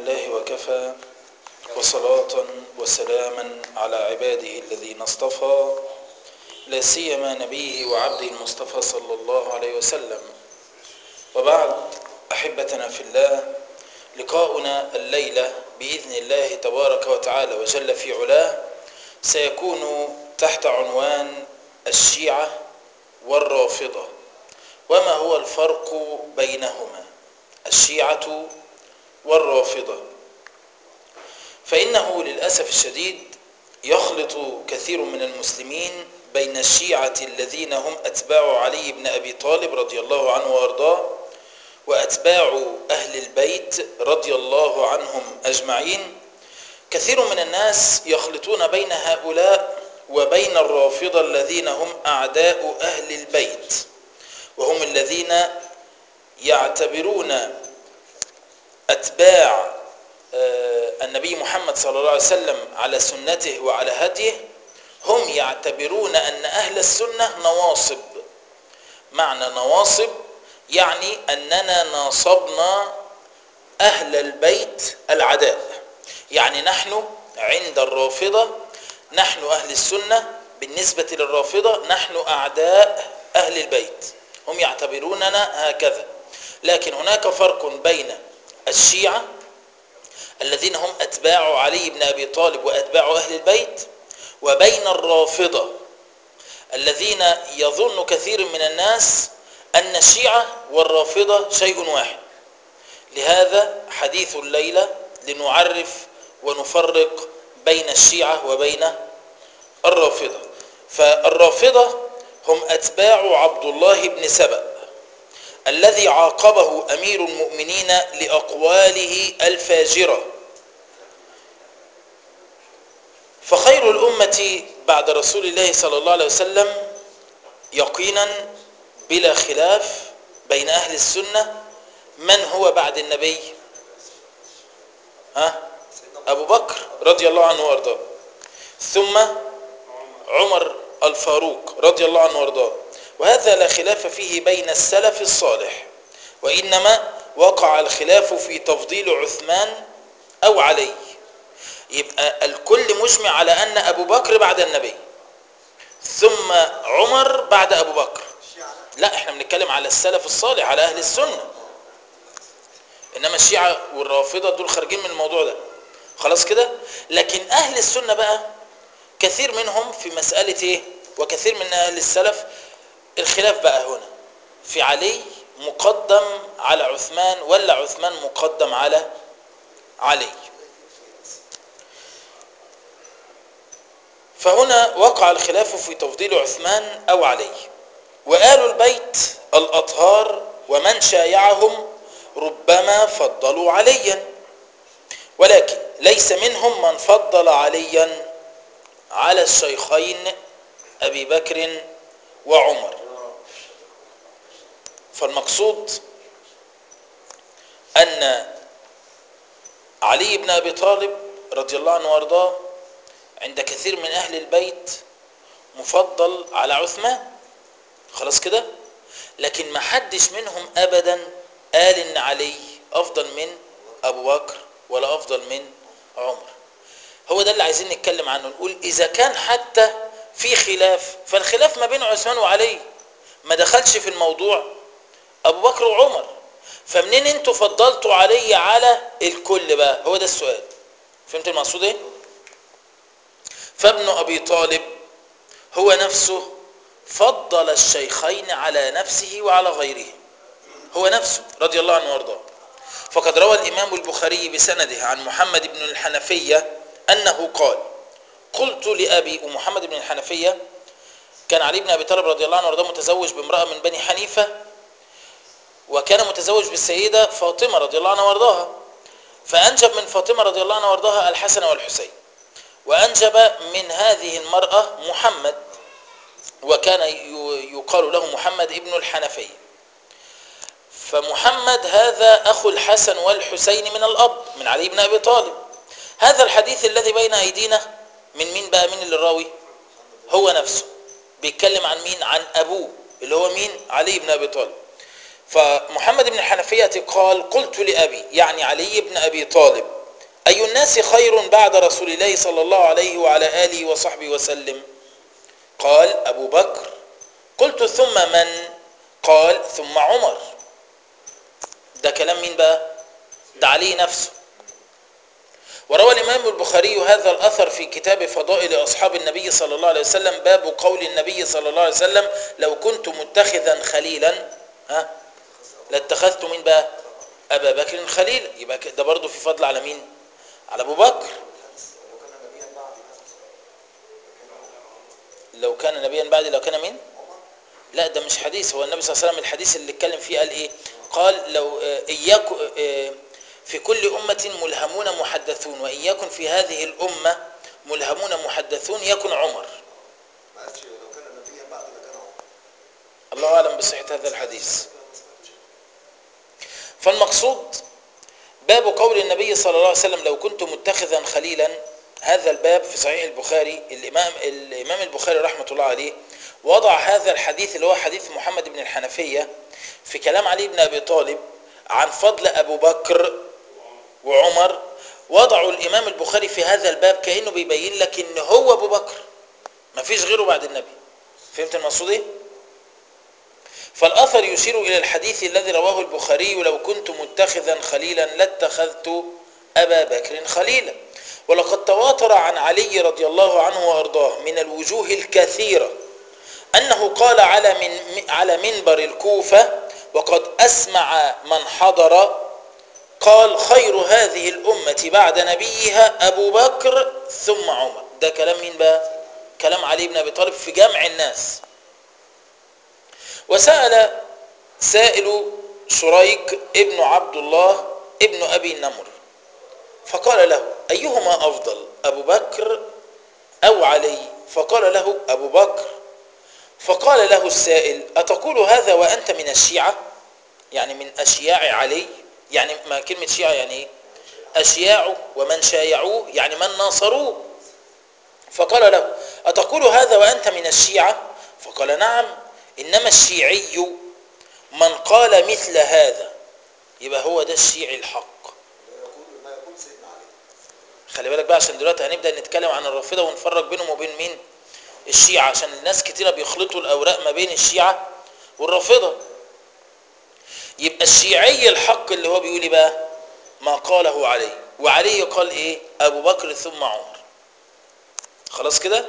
لله وكفى وصلاة وسلاما على عباده الذين اصطفى لا سيما نبيه وعبده المصطفى صلى الله عليه وسلم وبعد أحبتنا في الله لقاؤنا الليلة بإذن الله تبارك وتعالى وجل في علاه سيكون تحت عنوان الشيعة والرافضة وما هو الفرق بينهما الشيعة والرافضة فإنه للأسف الشديد يخلط كثير من المسلمين بين الشيعة الذين هم أتباع علي بن أبي طالب رضي الله عنه وأرضاه وأتباع أهل البيت رضي الله عنهم أجمعين كثير من الناس يخلطون بين هؤلاء وبين الرافضة الذين هم أعداء أهل البيت وهم الذين يعتبرون أتباع النبي محمد صلى الله عليه وسلم على سنته وعلى هديه هم يعتبرون أن أهل السنة نواصب معنى نواصب يعني أننا ناصبنا أهل البيت العداء يعني نحن عند الرافضة نحن أهل السنة بالنسبة للرافضة نحن أعداء أهل البيت هم يعتبروننا هكذا لكن هناك فرق بين الشيعة الذين هم أتباع علي بن أبي طالب وأتباع أهل البيت وبين الرافضة الذين يظن كثير من الناس أن الشيعة والرافضة شيء واحد لهذا حديث الليلة لنعرف ونفرق بين الشيعة وبين الرافضة فالرافضة هم أتباع عبد الله بن سبأ الذي عاقبه أمير المؤمنين لأقواله الفاجرة فخير الأمة بعد رسول الله صلى الله عليه وسلم يقينا بلا خلاف بين أهل السنة من هو بعد النبي ها أبو بكر رضي الله عنه وارضاه ثم عمر الفاروق رضي الله عنه وارضاه وهذا لا خلاف فيه بين السلف الصالح وإنما وقع الخلاف في تفضيل عثمان أو علي يبقى الكل مجمع على أن أبو بكر بعد النبي ثم عمر بعد أبو بكر لا احنا بنتكلم على السلف الصالح على أهل السنة إنما الشيعة والرافضة دول خارجين من الموضوع ده خلاص كده لكن أهل السنة بقى كثير منهم في مسألة إيه وكثير من أهل السلف الخلاف بقى هنا في علي مقدم على عثمان ولا عثمان مقدم على علي فهنا وقع الخلاف في تفضيل عثمان أو علي وآل البيت الأطهار ومن شايعهم ربما فضلوا عليا ولكن ليس منهم من فضل عليا على الشيخين أبي بكر وعمر فالمقصود أن علي بن أبي طالب رضي الله عنه وارضاه عند كثير من أهل البيت مفضل على عثمان خلاص كده لكن ما حدش منهم أبدا قال إن علي أفضل من أبو بكر ولا أفضل من عمر هو ده اللي عايزين نتكلم عنه نقول إذا كان حتى في خلاف فالخلاف ما بين عثمان وعلي ما دخلش في الموضوع أبو بكر وعمر فمنين انتوا فضلتوا علي على الكل بقى هو ده السؤال فهمت المقصود ايه فابن أبي طالب هو نفسه فضل الشيخين على نفسه وعلى غيره هو نفسه رضي الله عنه وارضاه فقد روى الإمام البخاري بسنده عن محمد بن الحنفية أنه قال قلت لأبي ومحمد بن الحنفية كان علي بن أبي طالب رضي الله عنه وارضاه متزوج بامرأة من بني حنيفة وكان متزوج بالسيدة فاطمة رضي الله عنها وارضاها فأنجب من فاطمة رضي الله عنها وارضاها الحسن والحسين وأنجب من هذه المرأة محمد وكان يقال له محمد ابن الحنفية فمحمد هذا أخو الحسن والحسين من الأب من علي بن أبي طالب هذا الحديث الذي بين أيدينا من مين بقى مين اللي الراوي هو نفسه بيتكلم عن مين عن أبوه اللي هو مين علي بن أبي طالب فمحمد بن الحنفية قال قلت لأبي يعني علي بن أبي طالب أي الناس خير بعد رسول الله صلى الله عليه وعلى آله وصحبه وسلم قال أبو بكر قلت ثم من قال ثم عمر ده كلام مين بقى ده علي نفسه وروى الإمام البخاري هذا الأثر في كتاب فضائل أصحاب النبي صلى الله عليه وسلم باب قول النبي صلى الله عليه وسلم لو كنت متخذا خليلا ها لاتخذت مين بقى أبا بكر خليلا يبقى ده برضه في فضل على مين على أبو بكر لو كان نبيا بعدي لو كان مين لا ده مش حديث هو النبي صلى الله عليه وسلم الحديث اللي اتكلم فيه قال ايه قال لو اياكم في كل أمة ملهمون محدثون وإن يكن في هذه الأمة ملهمون محدثون يكن عمر ما قالش لو كان نبيا بعد لكان عمر الله أعلم بصحة هذا الحديث فالمقصود باب قول النبي صلى الله عليه وسلم لو كنت متخذا خليلا هذا الباب في صحيح البخاري الإمام, الإمام البخاري رحمة الله عليه وضع هذا الحديث اللي هو حديث محمد بن الحنفية في كلام علي بن أبي طالب عن فضل أبو بكر وعمر وضعوا الإمام البخاري في هذا الباب كأنه بيبين لك إن هو أبو بكر ما فيش غيره بعد النبي فهمت المقصود ايه؟ فالأثر يشير إلى الحديث الذي رواه البخاري لو كنت متخذا خليلا لاتخذت أبا بكر خليلا ولقد تواتر عن علي رضي الله عنه وأرضاه من الوجوه الكثيرة أنه قال على من على منبر الكوفة وقد أسمع من حضر قال خير هذه الأمة بعد نبيها أبو بكر ثم عمر ده كلام مين بقى كلام علي بن أبي طالب في جمع الناس وسأل سائل شريك ابن عبد الله ابن أبي النمر فقال له أيهما أفضل أبو بكر أو علي فقال له أبو بكر فقال له السائل أتقول هذا وأنت من الشيعة يعني من أشياع علي يعني ما كلمة شيعة يعني إيه أشياع ومن شايعوه يعني من ناصروه فقال له أتقول هذا وأنت من الشيعة فقال نعم إنما الشيعي من قال مثل هذا يبقى هو ده الشيعي الحق يقول ما يقول سيدنا علي خلي بالك بقى عشان دلوقتي هنبدأ نتكلم عن الرافضة ونفرق بينهم وبين مين الشيعة عشان الناس كتيرة بيخلطوا الأوراق ما بين الشيعة والرافضة يبقى الشيعي الحق اللي هو بيقول إيه بقى ما قاله علي وعلي قال ايه ابو بكر ثم عمر خلاص كده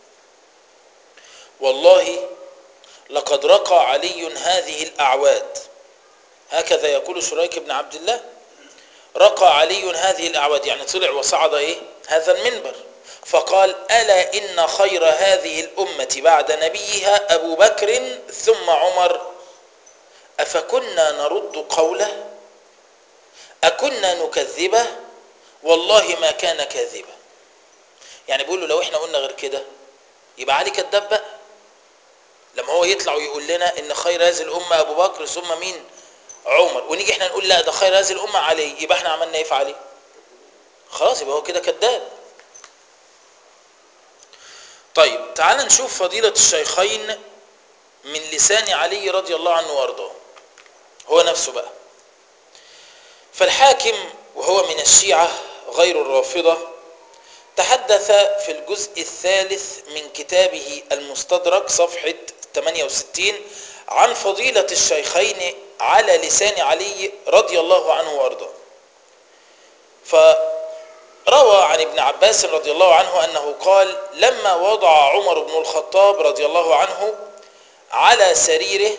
والله لقد رقى علي هذه الاعواد هكذا يقول شريك بن عبد الله رقى علي هذه الاعواد يعني طلع وصعد ايه هذا المنبر فقال الا ان خير هذه الامه بعد نبيها ابو بكر ثم عمر افكنا نرد قوله أكنا نكذبه والله ما كان كاذبا يعني بيقول له لو احنا قلنا غير كده يبقى علي كذاب بقى لما هو يطلع ويقول لنا ان خير هذه الامه ابو بكر ثم مين عمر ونيجي احنا نقول لا ده خير هذه الامه علي يبقى احنا عملنا ايه في علي خلاص يبقى هو كده كذاب طيب تعال نشوف فضيله الشيخين من لسان علي رضي الله عنه وارضاه هو نفسه بقى فالحاكم وهو من الشيعة غير الرافضة تحدث في الجزء الثالث من كتابه المستدرك صفحة 68 عن فضيلة الشيخين على لسان علي رضي الله عنه وارضاه فروى عن ابن عباس رضي الله عنه أنه قال لما وضع عمر بن الخطاب رضي الله عنه على سريره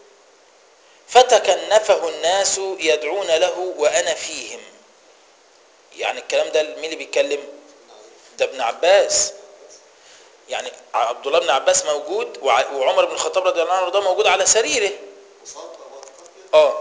فتكنفه الناس يدعون له وأنا فيهم يعني الكلام ده مين اللي بيتكلم ده ابن عباس يعني عبد الله بن عباس موجود وعمر بن الخطاب رضي الله عنه ده موجود على سريره وصلت أبو بكر كده اه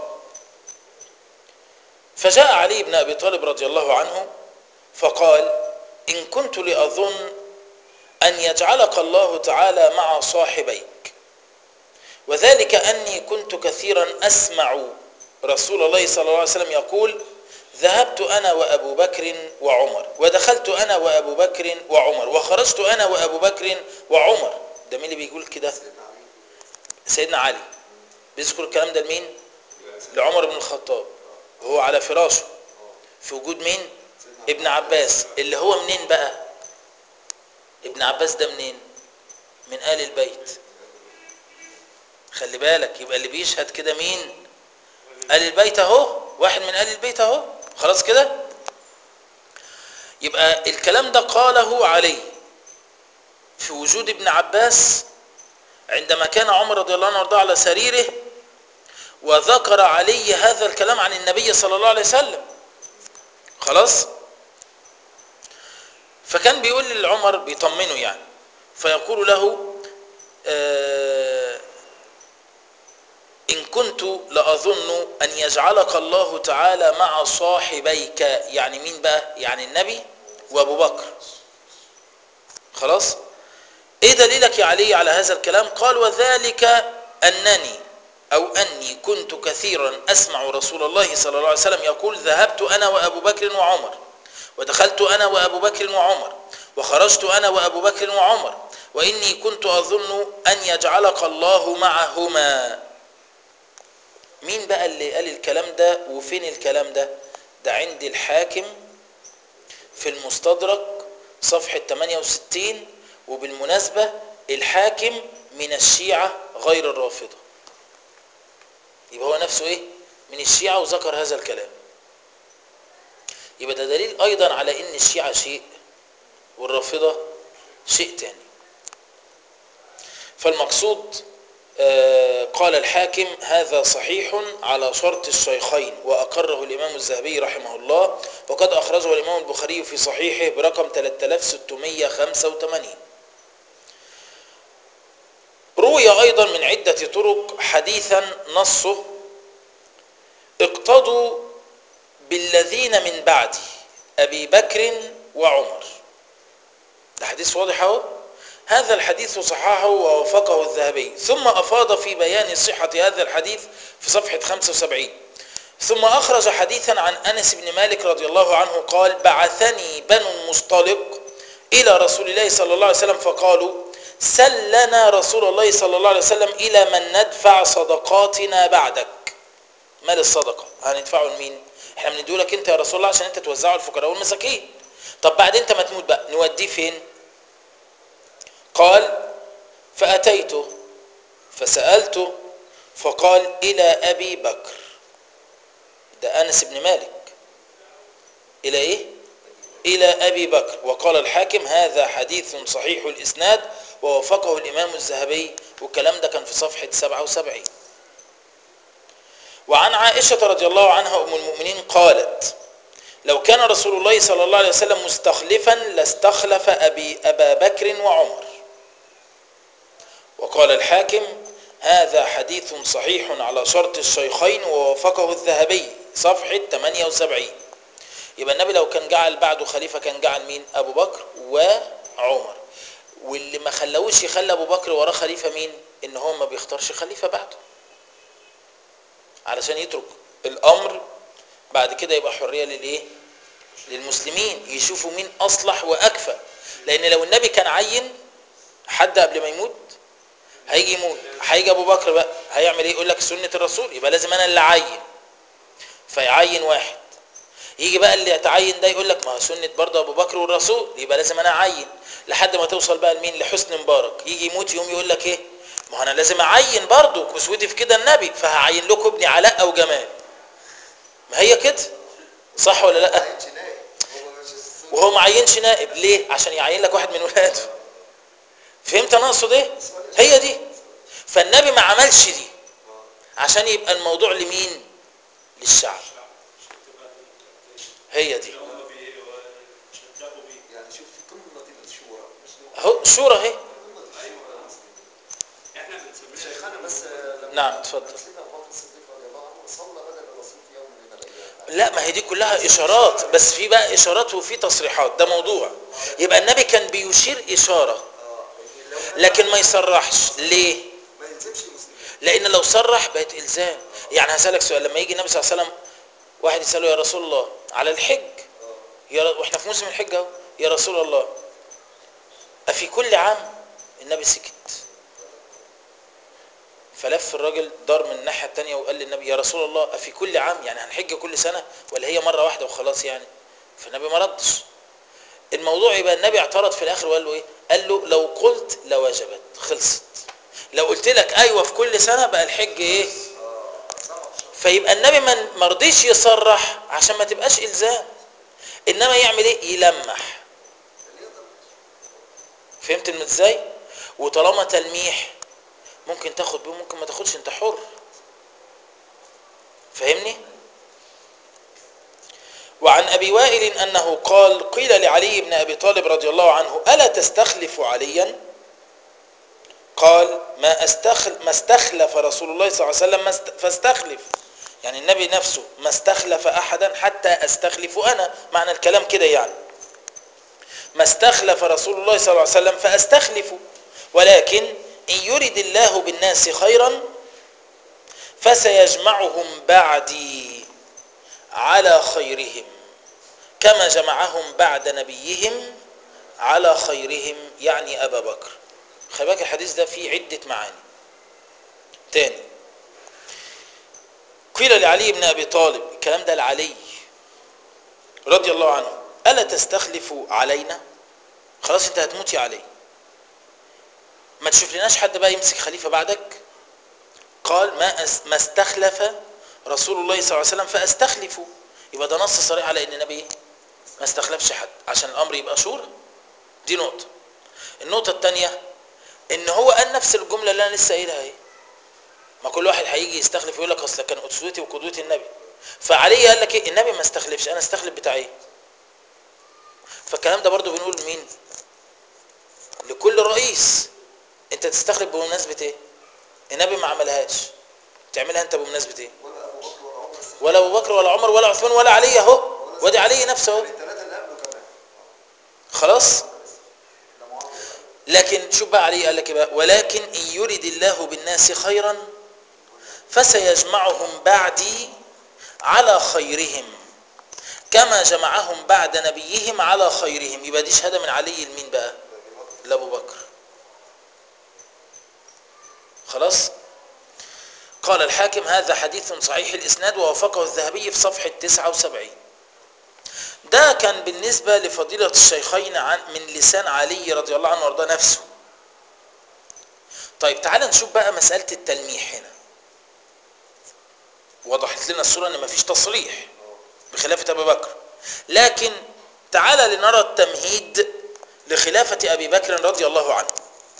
فجاء علي بن ابي طالب رضي الله عنه فقال ان كنت لاظن ان يجعلك الله تعالى مع صاحبيك وذلك اني كنت كثيرا اسمع رسول الله صلى الله عليه وسلم يقول ذهبت انا وابو بكر وعمر ودخلت انا وابو بكر وعمر وخرجت انا وابو بكر وعمر ده مين اللي بيقول كده سيدنا علي سيدنا علي بيذكر الكلام ده لمين لعمر بن الخطاب وهو على فراشه في وجود مين ابن عباس اللي هو منين بقى ابن عباس ده منين من آل البيت خلي بالك يبقى اللي بيشهد كده مين آل البيت اهو واحد من آل البيت اهو خلاص كده يبقى الكلام ده قاله علي في وجود ابن عباس عندما كان عمر رضي الله عنه وارضاه على سريره وذكر علي هذا الكلام عن النبي صلى الله عليه وسلم خلاص فكان بيقول لعمر بيطمنه يعني فيقول له آه إن كنت لأظن أن يجعلك الله تعالى مع صاحبيك يعني مين بقى يعني النبي وأبو بكر خلاص ايه دليلك يا علي على هذا الكلام قال وذلك أنني أو أني كنت كثيرا أسمع رسول الله صلى الله عليه وسلم يقول ذهبت أنا وأبو بكر وعمر ودخلت أنا وأبو بكر وعمر وخرجت أنا وأبو بكر وعمر وإني كنت أظن أن يجعلك الله معهما مين بقى اللي قال الكلام ده وفين الكلام ده ده عند الحاكم في المستدرك صفحة 68 وبالمناسبة الحاكم من الشيعة غير الرافضة يبقى هو نفسه ايه من الشيعة وذكر هذا الكلام يبقى ده دليل ايضا على ان الشيعة شيء والرافضة شيء تاني فالمقصود آه قال الحاكم هذا صحيح على شرط الشيخين وأقره الإمام الذهبي رحمه الله وقد أخرجه الإمام البخاري في صحيحه برقم 3685 روي أيضا من عدة طرق حديثا نصه اقتضوا بالذين من بعدي أبي بكر وعمر ده حديث واضح اهو هذا الحديث صححه ووافقه الذهبي ثم أفاض في بيان صحة هذا الحديث في صفحة 75 ثم أخرج حديثا عن أنس بن مالك رضي الله عنه قال بعثني بنو المصطلق إلى رسول الله صلى الله عليه وسلم فقالوا سلنا رسول الله صلى الله عليه وسلم إلى من ندفع صدقاتنا بعدك مال الصدقة هندفعه لمين احنا بنديهولك انت يا رسول الله عشان انت توزعه الفقراء والمساكين طب بعد انت ما تموت بقى نوديه فين قال فأتيته فسألته فقال إلى أبي بكر ده أنس بن مالك إلى إيه؟ إلى أبي بكر وقال الحاكم هذا حديث صحيح الإسناد ووافقه الإمام الذهبي والكلام ده كان في صفحة 77 وعن عائشة رضي الله عنها أم المؤمنين قالت لو كان رسول الله صلى الله عليه وسلم مستخلفا لاستخلف أبي أبا بكر وعمر وقال الحاكم هذا حديث صحيح على شرط الشيخين ووافقه الذهبي صفحة 78 يبقى النبي لو كان جعل بعده خليفة كان جعل مين أبو بكر وعمر واللي ما خلوش يخلى أبو بكر وراه خليفة مين إن هو ما بيختارش خليفة بعده علشان يترك الأمر بعد كده يبقى حرية للإيه للمسلمين يشوفوا مين أصلح وأكفى لأن لو النبي كان عين حد قبل ما يموت هيجي يموت هيجي ابو بكر بقى هيعمل ايه يقول لك سنه الرسول يبقى لازم انا اللي اعين فيعين واحد يجي بقى اللي يتعين ده يقول لك ما هو سنه برضه ابو بكر والرسول يبقى لازم انا اعين لحد ما توصل بقى لمين لحسن مبارك يجي يموت يوم يقول لك ايه ما انا لازم اعين برضه كسوتي في كده النبي فهعين لكم ابني علاء او جمال ما هي كده صح ولا لا عينش نايم هو مش السنة. وهو ما عينش نائب ليه عشان يعين لك واحد من ولاده فهمت انا اقصد ايه هي دي فالنبي ما عملش دي عشان يبقى الموضوع لمين للشعب هي دي يعني شوف قمة الشورى مش اهو شورى اهي قمة الشورى شيخنا بس لما نعم اتفضل سيدنا ابو بكر الصديق رضي الله عنه صلى بدل الرسول في يوم من الايام لا ما هي دي كلها اشارات بس في بقى اشارات وفي تصريحات ده موضوع يبقى النبي كان بيشير اشاره اه لو كان لكن ما يصرحش ليه ما يلزمش المسلمين لان لو صرح بقت الزام يعني هسالك سؤال لما يجي النبي صلى الله عليه وسلم واحد يساله يا رسول الله على الحج يا ر... واحنا في موسم الحج اهو يا رسول الله افي كل عام النبي سكت فلف الراجل دار من الناحيه الثانيه وقال للنبي يا رسول الله افي كل عام يعني هنحج كل سنه ولا هي مره واحده وخلاص يعني فالنبي ما ردش الموضوع يبقى النبي اعترض في الاخر وقال له ايه قال له لو قلت لوجبت خلصت لو قلت لك ايوه في كل سنه بقى الحج ايه فيبقى النبي ما ما رضيش يصرح عشان ما تبقاش الزام انما يعمل ايه يلمح فهمت الم- ازاي وطالما تلميح ممكن تاخد بيه ممكن ما تاخدش انت حر فاهمني وعن ابي وائل انه قال قيل لعلي بن ابي طالب رضي الله عنه الا تستخلف عليا قال ما استخل ما استخلف رسول الله صلى الله عليه وسلم ما است- فاستخلف يعني النبي نفسه ما استخلف احدا حتى استخلف انا معنى الكلام كده يعني ما استخلف رسول الله صلى الله عليه وسلم فاستخلف ولكن ان يرد الله بالناس خيرا فسيجمعهم بعدي على خيرهم كما جمعهم بعد نبيهم على خيرهم يعني ابا بكر خلي بالك الحديث ده فيه عده معاني تاني قيل لعلي بن ابي طالب الكلام ده لعلي رضي الله عنه الا تستخلف علينا خلاص انت هتموت يا علي ما تشوف لناش حد بقى يمسك خليفه بعدك قال ما أس ما استخلف رسول الله صلى الله عليه وسلم فاستخلفه يبقى ده نص صريح على ان النبي إيه؟ ما استخلفش حد عشان الامر يبقى شورى دي نقطه النقطه الثانيه ان هو قال نفس الجمله اللي انا لسه قايلها اهي ما كل واحد هيجي يستخلف ويقول لك اصل كان اسوتي وقدوتي النبي فعلي قال لك ايه النبي ما استخلفش انا استخلف بتاع ايه فالكلام ده برضو بنقول مين لكل رئيس انت تستخلف بمناسبه ايه النبي ما عملهاش تعملها انت بمناسبه ايه ولا ابو بكر ولا عمر ولا ابو بكر ولا عمر ولا عثمان ولا علي اهو وادي علي نفسه اهو الثلاثه اللي قبله كمان خلاص ده معاويه لكن شوف بقى عليه قال لك إيه بقى ولكن ان يرد الله بالناس خيرا فسيجمعهم بعدي على خيرهم كما جمعهم بعد نبيهم على خيرهم يبقى دي شهاده من علي لمين بقى لابو بكر خلاص قال الحاكم هذا حديث صحيح الاسناد ووافقه الذهبي في صفحه 79 ده كان بالنسبة لفضيلة الشيخين عن من لسان علي رضي الله عنه وارضاه نفسه طيب تعال نشوف بقى مسألة التلميح هنا وضحت لنا الصورة ان مفيش تصريح بخلافة ابي بكر لكن تعال لنرى التمهيد لخلافة ابي بكر رضي الله عنه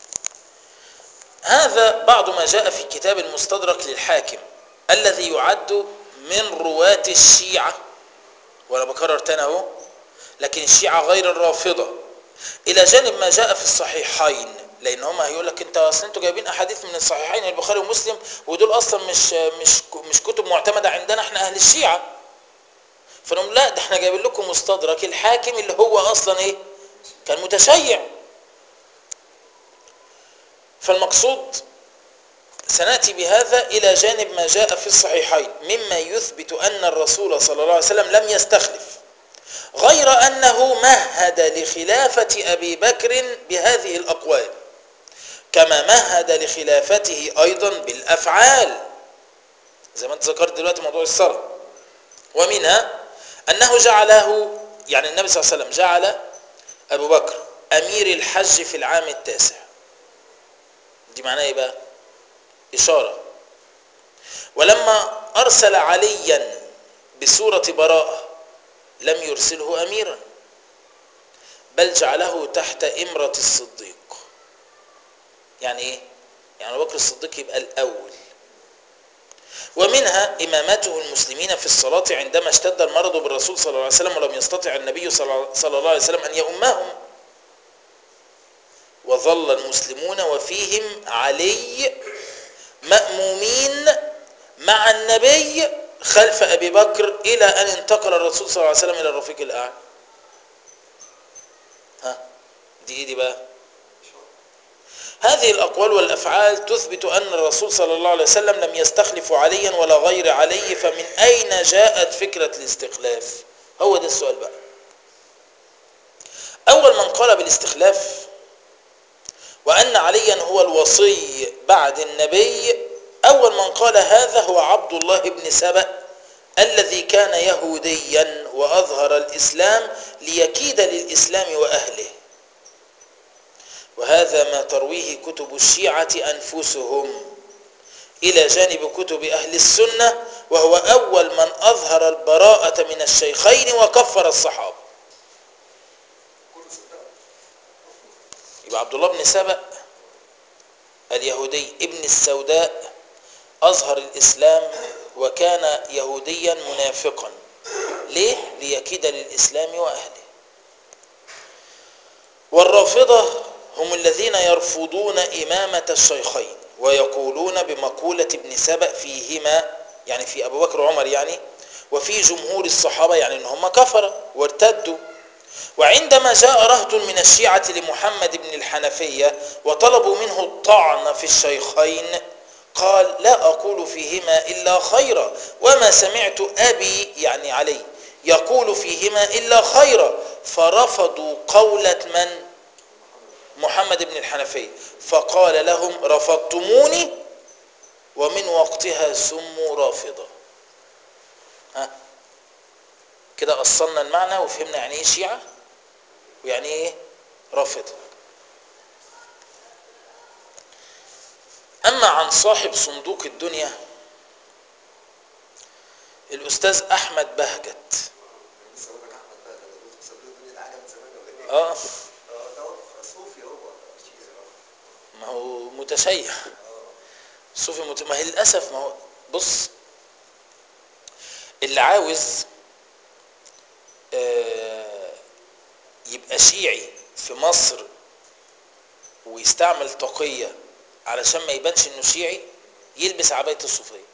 هذا بعض ما جاء في كتاب المستدرك للحاكم الذي يعد من رواة الشيعة وانا بكرر تاني اهو لكن الشيعة غير الرافضة الى جانب ما جاء في الصحيحين لان هم هيقول لك انت اصل انتوا جايبين احاديث من الصحيحين البخاري ومسلم ودول اصلا مش مش مش كتب معتمده عندنا احنا اهل الشيعه فنقول لا ده احنا جايبين لكم مستدرك الحاكم اللي هو اصلا ايه كان متشيع فالمقصود سناتي بهذا الى جانب ما جاء في الصحيحين مما يثبت ان الرسول صلى الله عليه وسلم لم يستخلف غير انه مهد لخلافه ابي بكر بهذه الاقوال كما مهد لخلافته ايضا بالافعال زي ما انت ذكرت دلوقتي موضوع الصلاه ومنها انه جعله يعني النبي صلى الله عليه وسلم جعل ابو بكر امير الحج في العام التاسع دي معناها ايه بقى اشاره ولما ارسل عليا بسوره براءه لم يرسله اميرا بل جعله تحت امره الصديق يعني ايه يعني ابو بكر الصديق يبقى الاول ومنها إمامته المسلمين في الصلاة عندما اشتد المرض بالرسول صلى الله عليه وسلم ولم يستطع النبي صلى الله عليه وسلم أن يؤمهم وظل المسلمون وفيهم علي مأمومين مع النبي خلف أبي بكر إلى أن انتقل الرسول صلى الله عليه وسلم إلى الرفيق الأعلى ها دي إيه دي بقى هذه الأقوال والأفعال تثبت أن الرسول صلى الله عليه وسلم لم يستخلف عليا ولا غير علي فمن أين جاءت فكرة الاستخلاف هو ده السؤال بقى أول من قال بالاستخلاف وأن عليا هو الوصي بعد النبي أول من قال هذا هو عبد الله بن سبأ الذي كان يهوديا وأظهر الإسلام ليكيد للإسلام وأهله وهذا ما ترويه كتب الشيعة أنفسهم إلى جانب كتب أهل السنة وهو أول من أظهر البراءة من الشيخين وكفر الصحابة كله صدقه يبقى عبد الله بن سبأ اليهودي ابن السوداء أظهر الإسلام وكان يهوديا منافقا ليه؟ ليكيد للإسلام وأهله والرافضة هم الذين يرفضون إمامة الشيخين ويقولون بمقولة ابن سبأ فيهما يعني في أبو بكر وعمر يعني وفي جمهور الصحابة يعني إن هم كفر وارتدوا وعندما جاء رهط من الشيعة لمحمد بن الحنفية وطلبوا منه الطعن في الشيخين قال لا أقول فيهما إلا خيرا وما سمعت أبي يعني علي يقول فيهما إلا خيرا فرفضوا قولة من محمد بن الحنفية فقال لهم رفضتموني ومن وقتها سموا رافضة ها كده أصلنا المعنى وفهمنا يعني إيه شيعة ويعني إيه رافضة أما عن صاحب صندوق الدنيا الأستاذ أحمد بهجت لسه اقول لك احمد بقى ده دكتور صدق الدنيا ده حاجه من زمان ولا ايه؟ آه اه ده هو صوفي هو شيعي ما هو متشيع صوفي مت... ما هي للأسف ما هو بص اللي عاوز آه، يبقى شيعي في مصر ويستعمل تقية علشان ما يبانش انه شيعي يلبس عباية الصوفية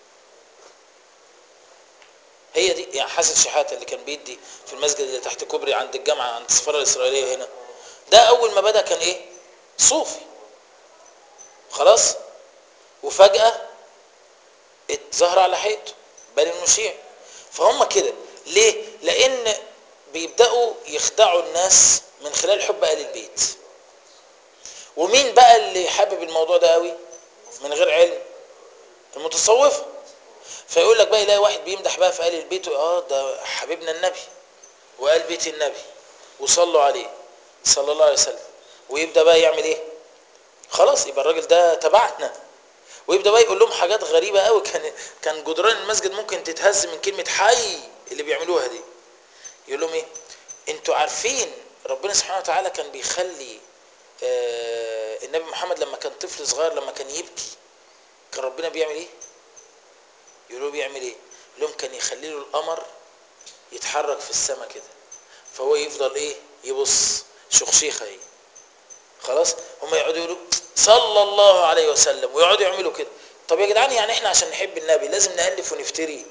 هي دي يعني حسن شحاتة اللي كان بيدي في المسجد اللي تحت كوبري عند الجامعة عند السفارة الإسرائيلية هنا ده أول ما بدأ كان إيه صوفي خلاص وفجأة اتظهر على حقيقته بل انه شيعي فهم كده ليه لان بيبداوا يخدعوا الناس من خلال حب اهل البيت ومين بقى اللي حابب الموضوع ده قوي من غير علم المتصوفه فيقول لك بقى يلاقي واحد بيمدح بقى في اهل البيت اه ده حبيبنا النبي وقال بيت النبي وصلوا عليه صلى الله عليه وسلم ويبدا بقى يعمل ايه خلاص يبقى الراجل ده تبعنا ويبدا بقى يقول لهم حاجات غريبه قوي كان كان جدران المسجد ممكن تتهز من كلمه حي اللي بيعملوها دي يقول لهم ايه انتوا عارفين ربنا سبحانه وتعالى كان بيخلي آه النبي محمد لما كان طفل صغير لما كان يبكي كان ربنا بيعمل ايه يقولوا له بيعمل ايه يقول لهم كان يخلي له القمر يتحرك في السماء كده فهو يفضل ايه يبص شخشيخه ايه خلاص هم يقعدوا يقولوا صلى الله عليه وسلم ويقعدوا يعملوا كده طب يا جدعان يعني احنا عشان نحب النبي لازم نالف ونفتري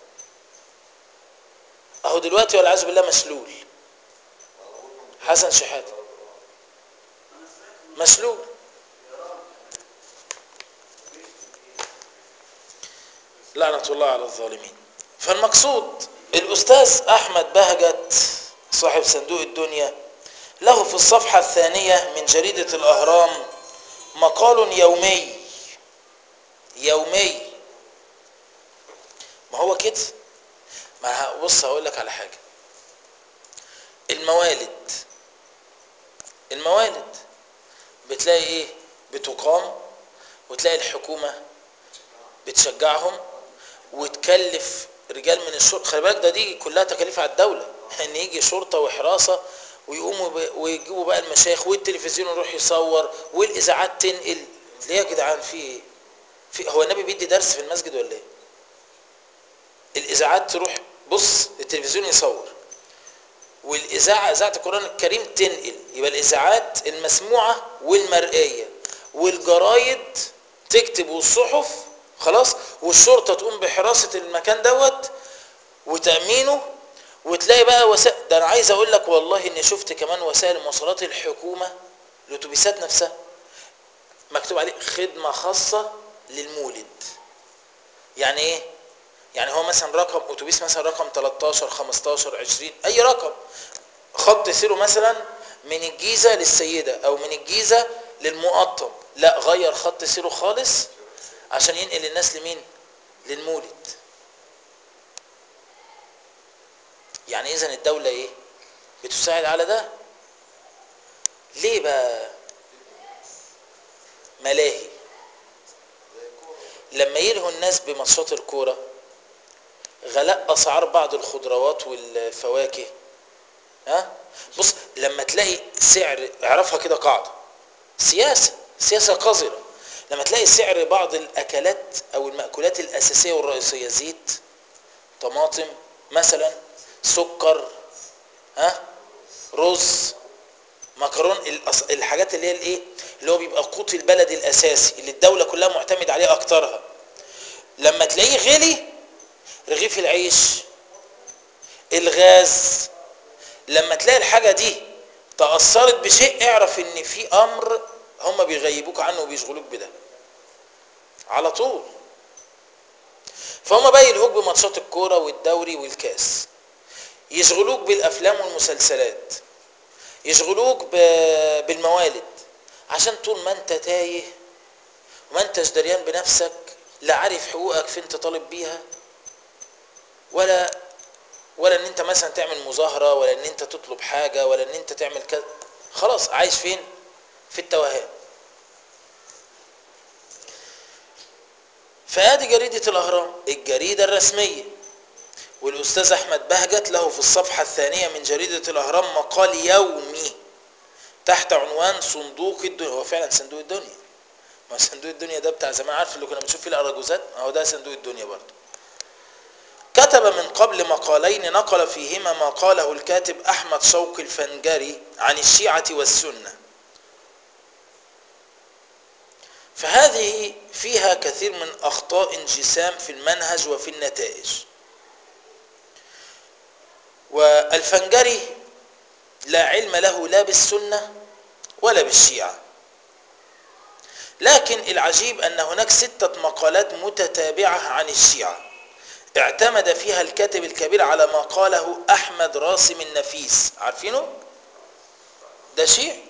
اهو دلوقتي والعياذ بالله مسلول حسن شحاته مسلول لعنة الله على الظالمين فالمقصود الأستاذ أحمد بهجت صاحب صندوق الدنيا له في الصفحة الثانية من جريدة الأهرام مقال يومي يومي ما هو كده ما ه- بص هقول لك على حاجة الموالد الموالد بتلاقي ايه بتقام وتلاقي الحكومة بتشجعهم وتكلف رجال من الشرطة خلي بالك ده دي كلها تكاليف على الدولة ان يجي شرطة وحراسة ويقوموا ب... ويجيبوا بقى المشايخ والتلفزيون يروح يصور والاذاعات تنقل ليه يا جدعان في ايه في هو النبي بيدي درس في المسجد ولا ايه الاذاعات تروح بص التلفزيون يصور والاذاعه اذاعه القران الكريم تنقل يبقى الاذاعات المسموعه والمرئيه والجرايد تكتب والصحف خلاص والشرطه تقوم بحراسه المكان دوت وتامينه وتلاقي بقى وسائل ده انا عايز اقول لك والله اني شفت كمان وسائل مواصلات الحكومه الاتوبيسات نفسها مكتوب عليه خدمه خاصه للمولد يعني ايه يعني هو مثلا رقم اتوبيس مثلا رقم 13 15 20 اي رقم خط سيره مثلا من الجيزه للسيده او من الجيزه للمقطم لا غير خط سيره خالص عشان ينقل الناس لمين للمولد يعني اذا الدولة ايه بتساعد على ده ليه بقى ملاهي زي الكورة لما يلهوا الناس بماتشات الكورة غلاء اسعار بعض الخضروات والفواكه ها بص لما تلاقي سعر اعرفها كده قاعدة سياسة سياسة قذرة لما تلاقي سعر بعض الاكلات او المأكولات الاساسية والرئيسية زيت طماطم مثلا سكر ها رز مكرون الأص- الحاجات اللي هي الايه اللي هو بيبقى قوت البلد الاساسي اللي الدولة كلها معتمد عليه اكترها لما تلاقيه غلي رغيف العيش الغاز لما تلاقي الحاجة دي تأثرت بشيء اعرف ان في امر هم بيغيبوك عنه وبيشغلوك بده على طول فهم بقى يلهوك بماتشات الكورة والدوري والكاس يشغلوك بالافلام والمسلسلات يشغلوك ب- بالموالد عشان طول ما انت تايه وما انتش دريان بنفسك لا عارف حقوقك فين تطالب بيها ولا ولا ان انت مثلا تعمل مظاهرة ولا ان انت تطلب حاجة ولا ان انت تعمل كذا خلاص عايش فين في التوهان فادي جريدة الاهرام الجريدة الرسمية والاستاذ احمد بهجت له في الصفحة الثانية من جريدة الاهرام مقال يومي تحت عنوان صندوق الدنيا هو فعلا صندوق الدنيا ما صندوق الدنيا ده بتاع زمان عارف اللي كنا بنشوف فيه الاراجوزات اهو ده صندوق الدنيا برضه كتب من قبل مقالين نقل فيهما ما قاله الكاتب احمد شوقي الفنجري عن الشيعة والسنة فهذه فيها كثير من اخطاء انجسام في المنهج وفي النتائج والفنجري لا علم له لا بالسنة ولا بالشيعة لكن العجيب أن هناك ستة مقالات متتابعة عن الشيعة اعتمد فيها الكاتب الكبير على ما قاله أحمد راسم النفيس عارفينه؟ ده شيعي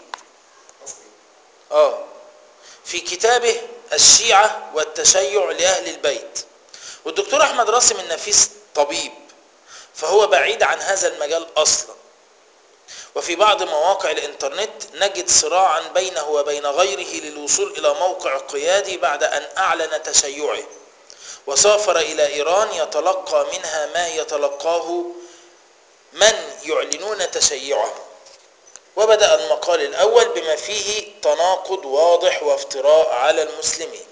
آه في كتابه الشيعة والتشيع لأهل البيت والدكتور أحمد راسم النفيس طبيب فهو بعيد عن هذا المجال أصلا وفي بعض مواقع الإنترنت نجد صراعا بينه وبين غيره للوصول إلى موقع قيادي بعد أن أعلن تشيعه وسافر إلى إيران يتلقى منها ما يتلقاه من يعلنون تشيعه وبدأ المقال الأول بما فيه تناقض واضح وافتراء على المسلمين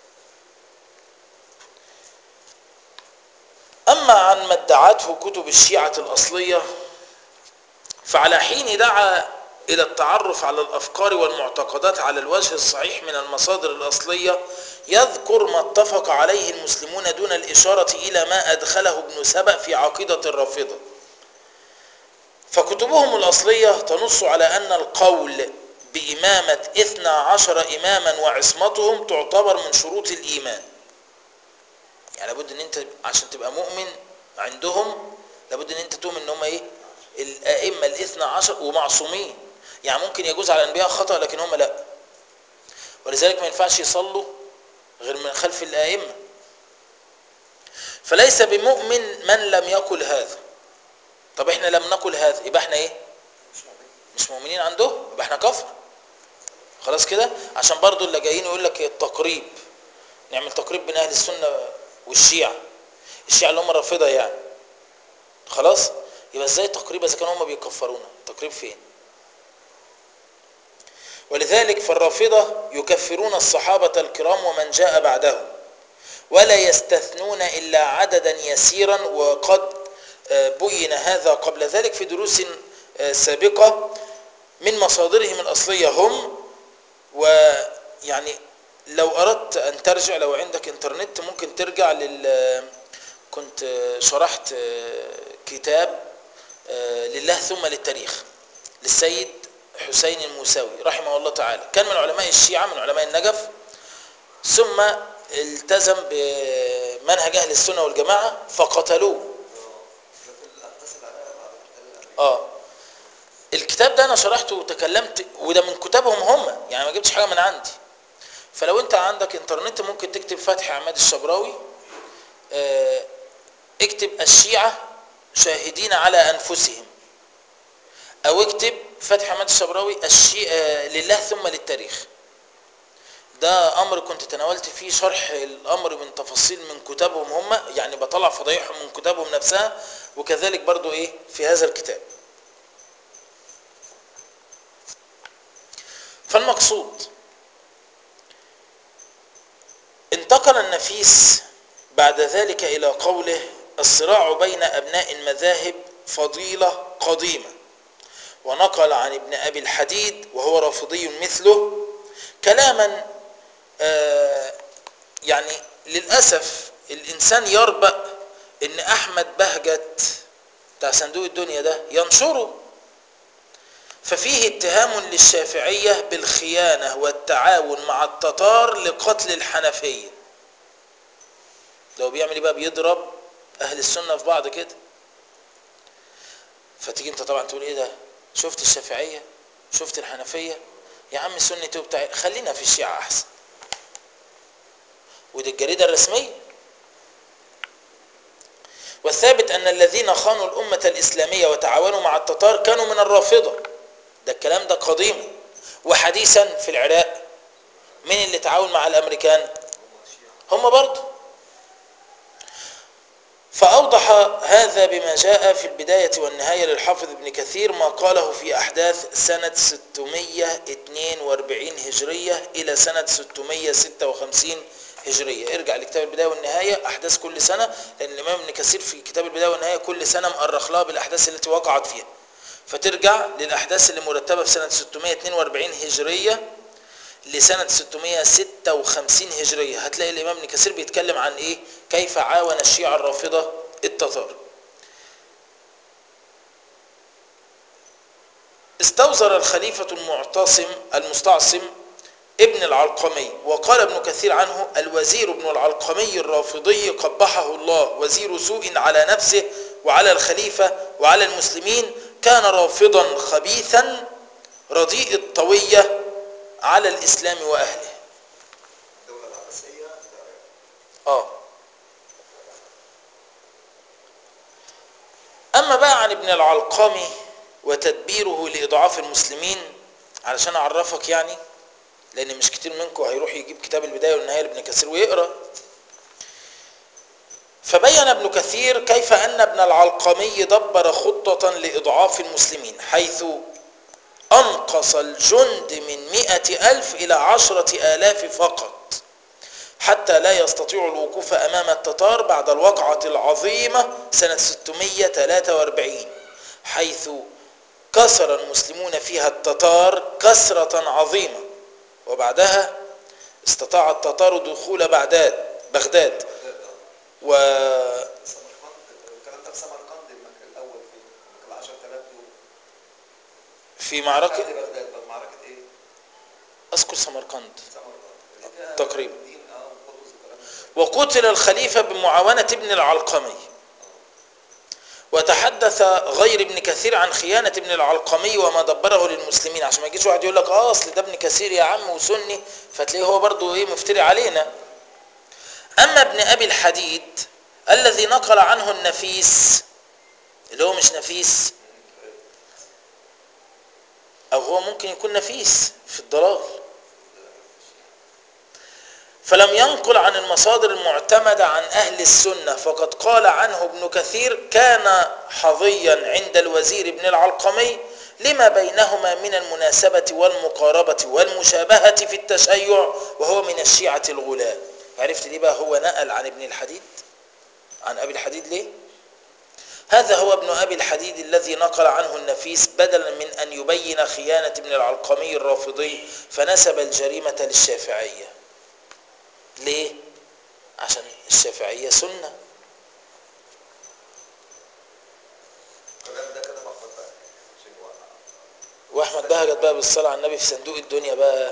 أما عن ما ادعته كتب الشيعة الأصلية فعلى حين دعا إلى التعرف على الأفكار والمعتقدات على الوجه الصحيح من المصادر الأصلية يذكر ما اتفق عليه المسلمون دون الإشارة إلى ما أدخله ابن سبأ في عقيدة الرافضة فكتبهم الأصلية تنص على أن القول بإمامة إثنى عشر إماما وعصمتهم تعتبر من شروط الإيمان يعني لابد أن أنت عشان تبقى مؤمن عندهم لابد أن أنت تؤمن أن هم إيه الأئمة الاثنى عشر ومعصومين يعني ممكن يجوز على الأنبياء خطأ لكن هم لا ولذلك ما ينفعش يصلوا غير من خلف الأئمة فليس بمؤمن من لم يقل هذا طب احنا لم نقل هذا يبقى احنا ايه مش مؤمن مش مؤمنين عندهم يبقى احنا كفر خلاص كده عشان برضو اللي جايين يقول لك التقريب نعمل تقريب بين اهل السنه والشيعه الشيعه اللي هم الرافضه يعني خلاص يبقى ازاي تقريب اذا كانوا هم بيكفرونا تقريب فين ولذلك فالرافضه يكفرون الصحابه الكرام ومن جاء بعدهم ولا يستثنون الا عددا يسيرا وقد بين هذا قبل ذلك في دروس سابقه من مصادرهم الاصليه هم ويعني لو اردت ان ترجع لو عندك انترنت ممكن ترجع لل كنت شرحت كتاب لله ثم للتاريخ للسيد حسين الموسوي رحمه الله تعالى كان من علماء الشيعة من علماء النجف ثم التزم بمنهج أهل السنة والجماعة فقتلوه ده في الأحداث العراق بعد الاحتلال الأمريكي اه الكتاب ده انا شرحته وتكلمت وده من كتابهم هم يعني ما جبتش حاجه من عندي فلو انت عندك انترنت ممكن تكتب فتحي عماد الشبراوي اه اكتب الشيعة شاهدين على أنفسهم أو اكتب فتح حماد الشبراوي الشيء لله ثم للتاريخ ده أمر كنت تناولت فيه شرح الأمر من تفاصيل من كتابهم هم يعني بطلع فضايحهم من كتابهم نفسها وكذلك برضو إيه في هذا الكتاب فالمقصود انتقل النفيس بعد ذلك إلى قوله الصراع بين أبناء المذاهب فضيلة قديمة ونقل عن ابن أبي الحديد وهو رافضي مثله كلاما آه يعني للأسف الإنسان يربأ إن أحمد بهجت بتاع صندوق الدنيا ده ينشره ففيه اتهام للشافعية بالخيانة والتعاون مع التتار لقتل الحنفية لو بيعمل ايه بقى بيضرب أهل السنة في بعض كده فتيجي انت طبعا تقول ايه ده شفت الشافعية شفت الحنفية يا عم سنة وبتاع خلينا في الشيعة أحسن ودي الجريدة الرسمية والثابت أن الذين خانوا الأمة الإسلامية وتعاونوا مع التتار كانوا من الرافضة ده الكلام ده قديما وحديثا في العراق مين اللي تعاون مع الأمريكان هم برضه فأوضح هذا بما جاء في البداية والنهاية للحافظ ابن كثير ما قاله في أحداث سنة 642 هجرية إلى سنة 656 هجرية ارجع لكتاب البداية والنهاية أحداث كل سنة لأن الإمام ابن كثير في كتاب البداية والنهاية كل سنة مؤرخ لها بالأحداث التي وقعت فيها فترجع للأحداث اللي مرتبة في سنة 642 هجرية لسنة 656 هجرية هتلاقي الإمام ابن كثير بيتكلم عن إيه كيف عاون الشيعة الرافضة التتار استوزر الخليفة المعتصم المستعصم ابن العلقمي وقال ابن كثير عنه الوزير ابن العلقمي الرافضي قبحه الله وزير سوء على نفسه وعلى الخليفة وعلى المسلمين كان رافضا خبيثا رديء الطوية على الإسلام وأهله الدولة العباسية العراق آه أما بقى عن ابن العلقمي وتدبيره لإضعاف المسلمين علشان أعرفك يعني لأن مش كتير منكم هيروح يجيب كتاب البداية والنهاية لابن كثير ويقرأ فبين ابن كثير كيف أن ابن العلقمي دبر خطة لإضعاف المسلمين حيث أنقص الجند من مئة ألف إلى عشرة آلاف فقط حتى لا يستطيعوا الوقوف أمام التتار بعد الوقعة العظيمة سنة 643 حيث كسر المسلمون فيها التتار كسرة عظيمة وبعدها استطاع التتار دخول بغداد بغداد و سمرقند الكلام ده في سمرقند المكان الأول فين؟ كان 10000 دول في معركة بعد بغداد بقى معركة إيه؟ أذكر سمرقند سمرقند اللي فيها تقريبا. الدين اه وقدس والكلام ده وقتل الخليفة بمعاونة ابن العلقمي وتحدث غير ابن كثير عن خيانة ابن العلقمي وما دبره للمسلمين عشان ما يجيش واحد يقول لك اه اصل ده ابن كثير يا عم وسني فتلاقيه هو برضه ايه مفتري علينا اما ابن ابي الحديد الذي نقل عنه النفيس اللي هو مش نفيس او هو ممكن يكون نفيس في الضلال فلم ينقل عن المصادر المعتمدة عن أهل السنة فقد قال عنه ابن كثير كان حظيا عند الوزير ابن العلقمي لما بينهما من المناسبة والمقاربة والمشابهة في التشيع وهو من الشيعة الغلاة عرفت ليه بقى هو نقل عن ابن الحديد عن أبي الحديد ليه هذا هو ابن أبي الحديد الذي نقل عنه النفيس بدلا من أن يبين خيانة ابن العلقمي الرافضي فنسب الجريمة للشافعية ليه عشان الشافعية سنة الكلام ده كده محمد بقى عشان يوقع واحمد بهجت بقى بالصلاة على النبي في صندوق الدنيا بقى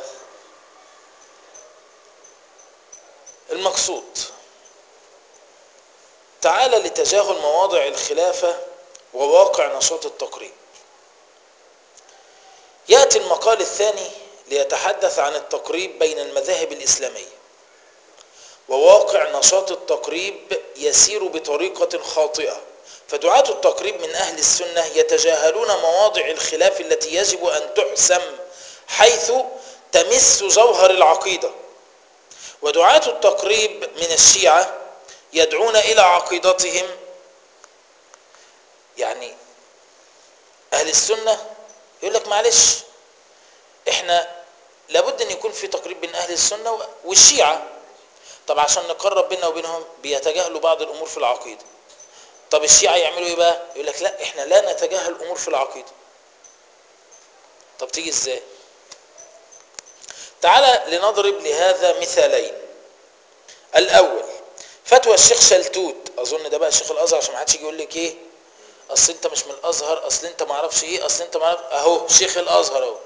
المقصود تعال لتجاهل مواضع الخلافة وواقع نشاط التقريب يأتي المقال الثاني ليتحدث عن التقريب بين المذاهب الإسلامية وواقع نشاط التقريب يسير بطريقة خاطئة فدعاة التقريب من أهل السنة يتجاهلون مواضع الخلاف التي يجب أن تحسم حيث تمس جوهر العقيدة ودعاة التقريب من الشيعة يدعون إلى عقيدتهم يعني أهل السنة يقول لك معلش احنا لابد ان يكون في تقريب بين اهل السنه والشيعه طب عشان نقرب بيننا وبينهم بيتجاهلوا بعض الامور في العقيده طب الشيعه يعملوا ايه بقى يقول لك لا احنا لا نتجاهل امور في العقيده طب تيجي ازاي تعالى لنضرب لهذا مثالين الاول فتوى الشيخ شلتوت اظن ده بقى الشيخ الازهر عشان ما حدش يجي يقول لك ايه اصل انت مش من الازهر اصل انت ما اعرفش ايه اصل انت ما اعرف اهو شيخ الازهر اهو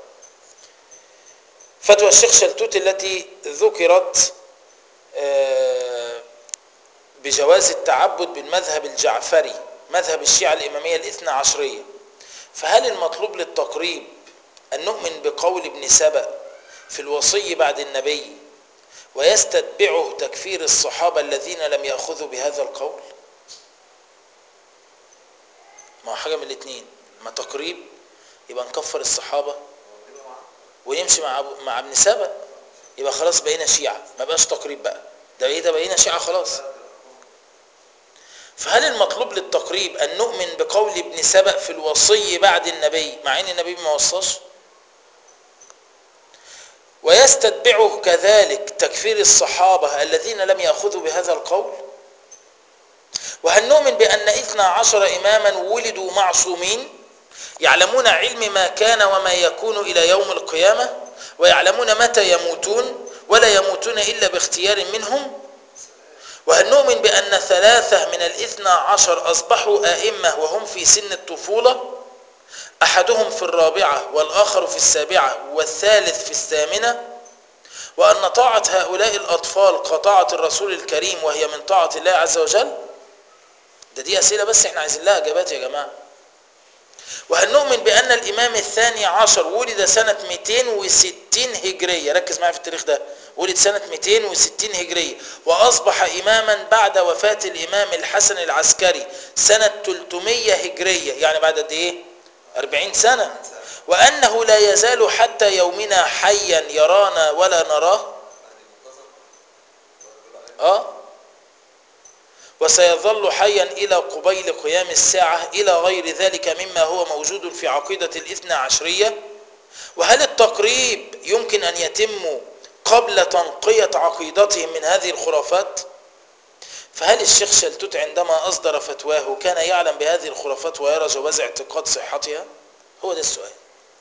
فتوى الشيخ شلتوت التي ذكرت بجواز التعبد بالمذهب الجعفري مذهب الشيعة الإمامية الاثنى عشرية فهل المطلوب للتقريب أن نؤمن بقول ابن سبأ في الوصي بعد النبي ويستتبعه تكفير الصحابة الذين لم يأخذوا بهذا القول ما هو حاجة من الاثنين ما تقريب يبقى نكفر الصحابة ونمشي مع مع ابن سبأ يبقى خلاص بقينا شيعة ما بقاش تقريب بقى ده ايه ده بقينا شيعة خلاص فهل المطلوب للتقريب ان نؤمن بقول ابن سبأ في الوصي بعد النبي مع ان النبي ما وصاش ويستتبعه كذلك تكفير الصحابة الذين لم يأخذوا بهذا القول وهل نؤمن بأن إثنى عشر إماما ولدوا معصومين يعلمون علم ما كان وما يكون إلى يوم القيامة ويعلمون متى يموتون ولا يموتون إلا باختيار منهم وهل نؤمن بأن ثلاثة من الاثنى عشر أصبحوا آئمة وهم في سن الطفولة أحدهم في الرابعة والآخر في السابعة والثالث في الثامنة وأن طاعة هؤلاء الأطفال كطاعة الرسول الكريم وهي من طاعة الله عز وجل ده دي أسئلة بس احنا عايزين لها إجابات يا جماعة وهل نؤمن بأن الإمام الثاني عشر ولد سنة 260 هجرية ركز معايا في التاريخ ده ولد سنة 260 هجرية وأصبح إماما بعد وفاة الإمام الحسن العسكري سنة 300 هجرية يعني بعد قد إيه 40 سنة وأنه لا يزال حتى يومنا حيا يرانا ولا نراه آه وسيظل حيا إلى قبيل قيام الساعة إلى غير ذلك مما هو موجود في عقيدة الاثنى عشرية وهل التقريب يمكن أن يتم قبل تنقية عقيدتهم من هذه الخرافات فهل الشيخ شلتوت عندما أصدر فتواه كان يعلم بهذه الخرافات ويرى جواز اعتقاد صحتها هو ده السؤال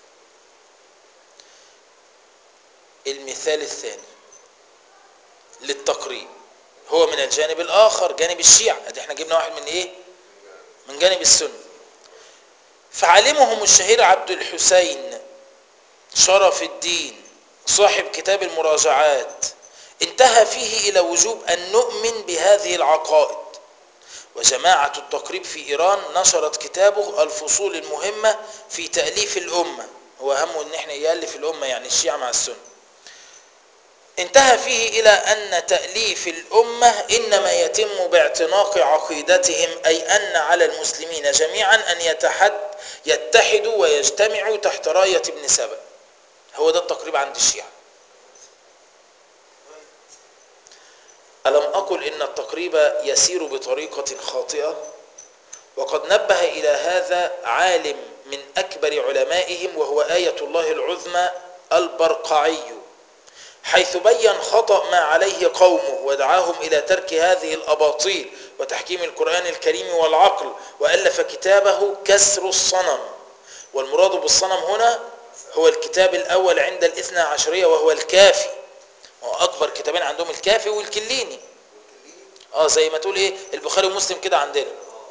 المثال الثاني للتقريب هو من الجانب الآخر جانب الشيعة ادي احنا جبنا واحد من ايه من جانب السنة فعلمهم الشهير عبد الحسين شرف الدين صاحب كتاب المراجعات انتهى فيه إلى وجوب أن نؤمن بهذه العقائد وجماعة التقريب في إيران نشرت كتابه الفصول المهمة في تأليف الأمة هو همه ان احنا يألف الأمة يعني الشيعة مع السنة انتهى فيه إلى أن تأليف الأمة إنما يتم باعتناق عقيدتهم أي أن على المسلمين جميعا أن يتحد يتحدوا ويجتمعوا تحت راية ابن سبأ هو ده التقريب عند الشيعة ألم أقل إن التقريب يسير بطريقة خاطئة وقد نبه إلى هذا عالم من أكبر علمائهم وهو آية الله العظمى البرقعي حيث بين خطأ ما عليه قومه ودعاهم إلى ترك هذه الأباطيل وتحكيم القرآن الكريم والعقل وألف كتابه كسر الصنم والمراد بالصنم هنا هو الكتاب الأول عند الاثنى عشرية وهو الكافي هو أكبر كتابين عندهم الكافي والكليني اه زي ما تقول ايه البخاري ومسلم كده عندنا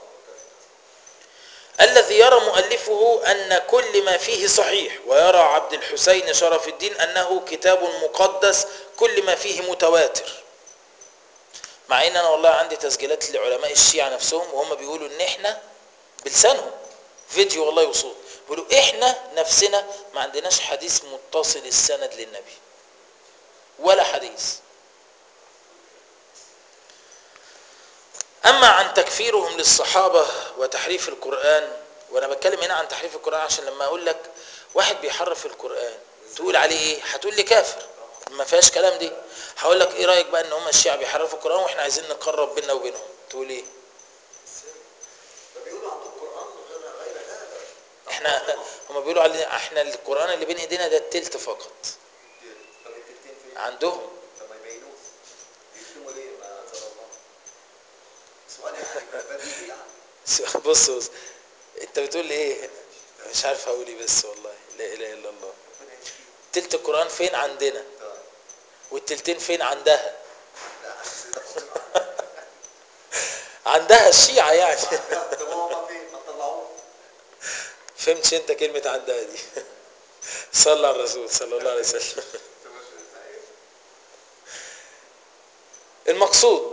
الذي يرى مؤلفه أن كل ما فيه صحيح ويرى عبد الحسين شرف الدين أنه كتاب مقدس كل ما فيه متواتر مع ان انا والله عندي تسجيلات لعلماء الشيعة نفسهم وهم بيقولوا ان احنا بلسانهم فيديو والله وصوت بيقولوا احنا نفسنا ما عندناش حديث متصل السند للنبي ولا حديث أما عن تكفيرهم للصحابة وتحريف القرآن وأنا بتكلم هنا عن تحريف القرآن عشان لما أقول لك واحد بيحرف القرآن تقول عليه إيه؟ هتقول لي كافر ما فيهاش كلام دي هقول لك إيه رأيك بقى إن هم الشيعة بيحرفوا القرآن وإحنا عايزين نقرب بيننا وبينهم تقول إيه؟ ده بيقولوا عندهم قرآن غير غير هذا إحنا هم بيقولوا علينا إحنا القرآن اللي بين إيدينا ده التلت فقط طب التلتين فين؟ عندهم طب ما يبينوش بيكتموا ليه ما انزل الله سؤال يعني بديهي يعني بص بص أنت بتقول إيه؟ مش عارف أقول إيه بس والله لا إله إلا الله ربنا يشفيه تلت القرآن فين عندنا طيب والتلتين فين عندها لا سيدة فاطمة عندها الشيعة يعني ده هو ما فين ما طلعوه فهمتش انت كلمة عندها دي صلى على الرسول صلى الله عليه وسلم المقصود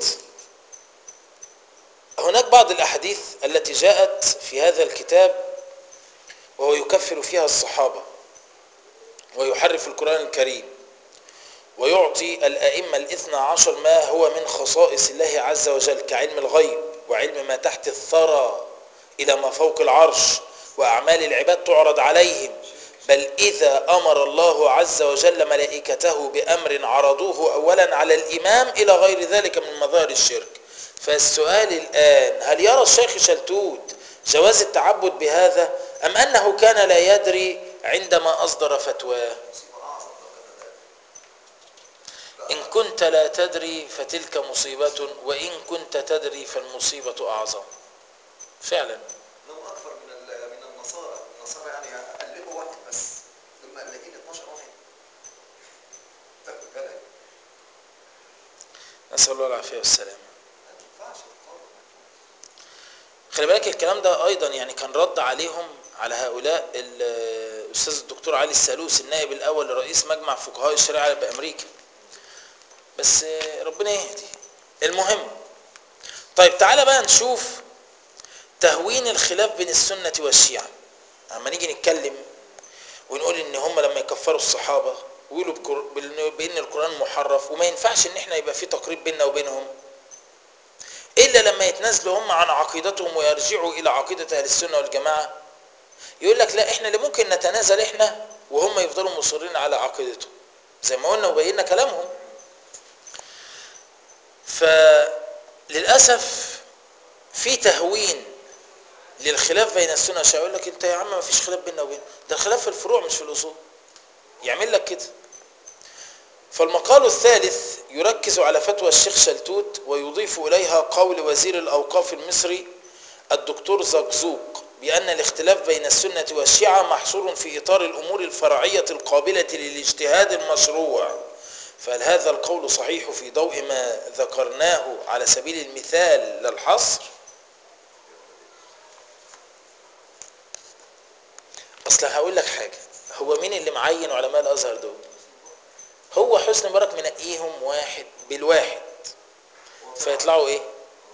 هناك بعض الأحاديث التي جاءت في هذا الكتاب وهو يكفر فيها الصحابة ويحرف القرآن الكريم ويعطي الأئمة الاثنى عشر ما هو من خصائص الله عز وجل كعلم الغيب وعلم ما تحت الثرى إلى ما فوق العرش وأعمال العباد تعرض عليهم بل إذا أمر الله عز وجل ملائكته بأمر عرضوه أولا على الإمام إلى غير ذلك من مظاهر الشرك فالسؤال الآن هل يرى الشيخ شلتوت جواز التعبد بهذا أم أنه كان لا يدري عندما أصدر فتواه مصيبة أعظم لو كان ذلك إن كنت لا تدري فتلك مصيبة وإن كنت تدري فالمصيبة أعظم فعلا انه اكثر من ال- من النصارى النصارى يعني قلبوا واحد بس ثم قلقين 12 واحد تاخد بالك نسأل الله العافية والسلامة ما ينفعش القول خلي بالك الكلام ده أيضا يعني كان رد عليهم على هؤلاء ال- الأستاذ الدكتور علي السالوس النائب الأول لرئيس مجمع فقهاء الشريعة بأمريكا بس ربنا يهدي المهم طيب تعالى بقى نشوف تهوين الخلاف بين السنة والشيعة اما نيجي نتكلم ونقول ان هم لما يكفروا الصحابة ويقولوا بكر- بال- بان القرآن محرف وما ينفعش ان احنا يبقى في تقريب بيننا وبينهم الا لما يتنازلوا هم عن عقيدتهم ويرجعوا الى عقيدة اهل السنة والجماعة يقول لك لا احنا اللي ممكن نتنازل احنا وهم يفضلوا مصرين على عقيدتهم زي ما قلنا وبينا كلامهم فللأسف في تهوين للخلاف بين السنة والشيعة يقول لك انت يا عم ما فيش خلاف بيننا وبين ده الخلاف في الفروع مش في الأصول يعمل لك كده فالمقال الثالث يركز على فتوى الشيخ شلتوت ويضيف إليها قول وزير الأوقاف المصري الدكتور زقزوق بأن الاختلاف بين السنة والشيعة محصور في إطار الأمور الفرعية القابلة للاجتهاد المشروع فهل هذا القول صحيح في ضوء ما ذكرناه على سبيل المثال للحصر اصل هقول لك حاجه هو مين اللي معين علماء الازهر دول هو حسني مبارك منقيهم واحد بالواحد فيطلعوا ايه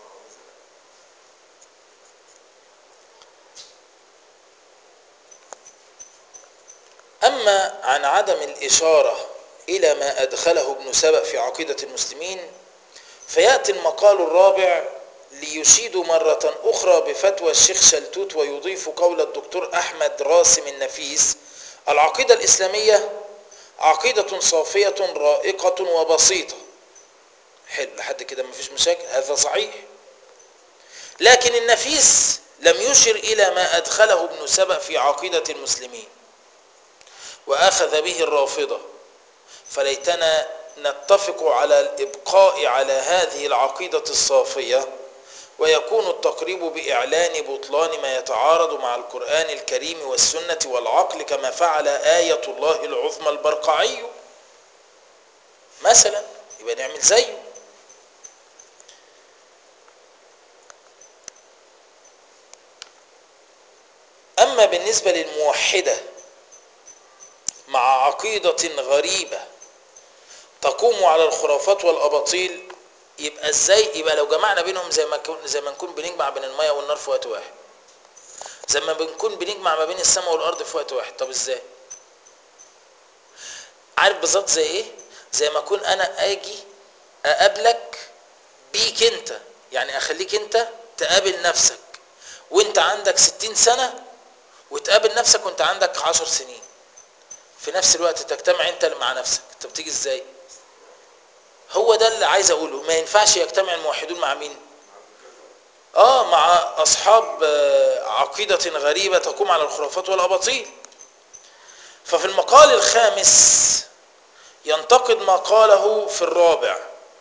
اما عن عدم الاشاره الى ما ادخله ابن سبأ في عقيده المسلمين فياتي المقال الرابع ليشيد مرة أخرى بفتوى الشيخ شلتوت ويضيف قول الدكتور أحمد راسم النفيس العقيدة الإسلامية عقيدة صافية رائقة وبسيطة حلو لحد كده مفيش مشاكل هذا صحيح لكن النفيس لم يشر إلى ما أدخله ابن سبأ في عقيدة المسلمين وأخذ به الرافضة فليتنا نتفق على الإبقاء على هذه العقيدة الصافية ويكون التقريب بإعلان بطلان ما يتعارض مع القرآن الكريم والسنة والعقل كما فعل آية الله العظمى البرقعي مثلا يبقى نعمل زيه أما بالنسبة للموحدة مع عقيدة غريبة تقوم على الخرافات والأباطيل يبقى ازاي يبقى لو جمعنا بينهم زي ما كن زي ما نكون بنجمع بين الميه والنار في وقت واحد زي ما بنكون بنجمع ما بين السماء والارض في وقت واحد طب ازاي عارف بالظبط زي ايه زي ما اكون انا اجي اقابلك بيك انت يعني اخليك انت تقابل نفسك وانت عندك ستين سنة وتقابل نفسك وانت عندك عشر سنين في نفس الوقت تجتمع انت مع نفسك انت بتيجي ازاي هو ده اللي عايز اقوله ما ينفعش يجتمع الموحدون مع مين اه مع اصحاب آه، عقيدة غريبة تقوم على الخرافات والاباطيل ففي المقال الخامس ينتقد ما قاله في الرابع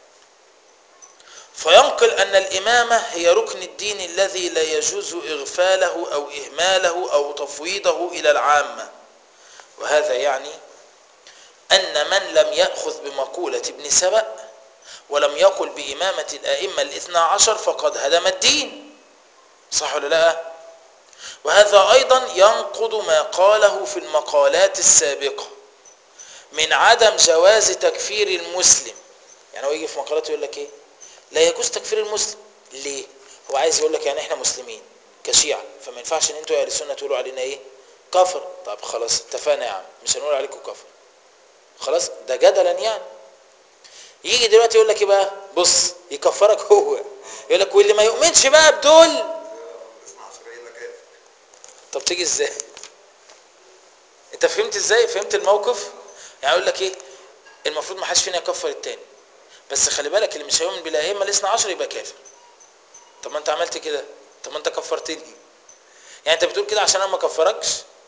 فينقل أن الإمامة هي ركن الدين الذي لا يجوز إغفاله أو إهماله أو تفويضه إلى العامة وهذا يعني أن من لم يأخذ بمقولة ابن سبأ ولم يقل بإمامة الآئمة الاثنى عشر فقد هدم الدين صح ولا لا وهذا أيضا ينقض ما قاله في المقالات السابقة من عدم جواز تكفير المسلم يعني هو يجي في مقالاته يقول لك ايه لا يجوز تكفير المسلم ليه هو عايز يقول لك يعني احنا مسلمين كشيعة فما ينفعش ان انتوا يا اهل السنه تقولوا علينا ايه كفر طب خلاص اتفقنا يا عم مش هنقول عليكم كفر خلاص ده جدلا يعني يجي دلوقتي يقول لك ايه بقى بص يكفرك هو يقول لك واللي ما يؤمنش بقى بدول اسمع عشرية مكان طب تيجي ازاي انت فهمت ازاي فهمت الموقف يعني اقول لك ايه المفروض ما حدش فينا يكفر التاني بس خلي بالك اللي مش هيؤمن بالائمه الاثنى عشر يبقى كافر طب ما انت عملت كده طب ما انت كفرتني يعني انت بتقول كده عشان انا ما كفركش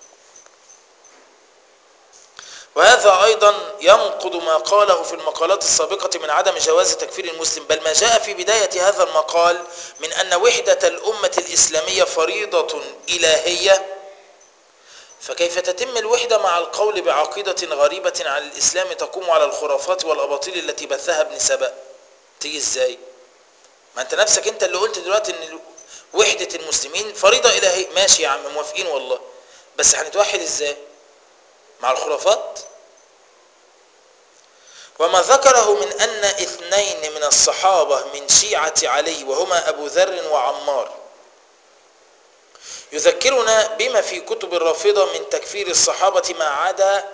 وهذا ايضا ينقض ما قاله في المقالات السابقه من عدم جواز تكفير المسلم بل ما جاء في بدايه هذا المقال من ان وحده الامه الاسلاميه فريضه الهيه فكيف تتم الوحدة مع القول بعقيدة غريبة عن الإسلام تقوم على الخرافات والأباطيل التي بثها ابن سبأ تيجي إزاي ما أنت نفسك أنت اللي قلت دلوقتي أن وحدة المسلمين فريضة إلهية ماشي يا عم موافقين والله بس هنتوحد إزاي مع الخرافات وما ذكره من أن اثنين من الصحابة من شيعة علي وهما أبو ذر وعمار يذكرنا بما في كتب الرافضة من تكفير الصحابة ما عدا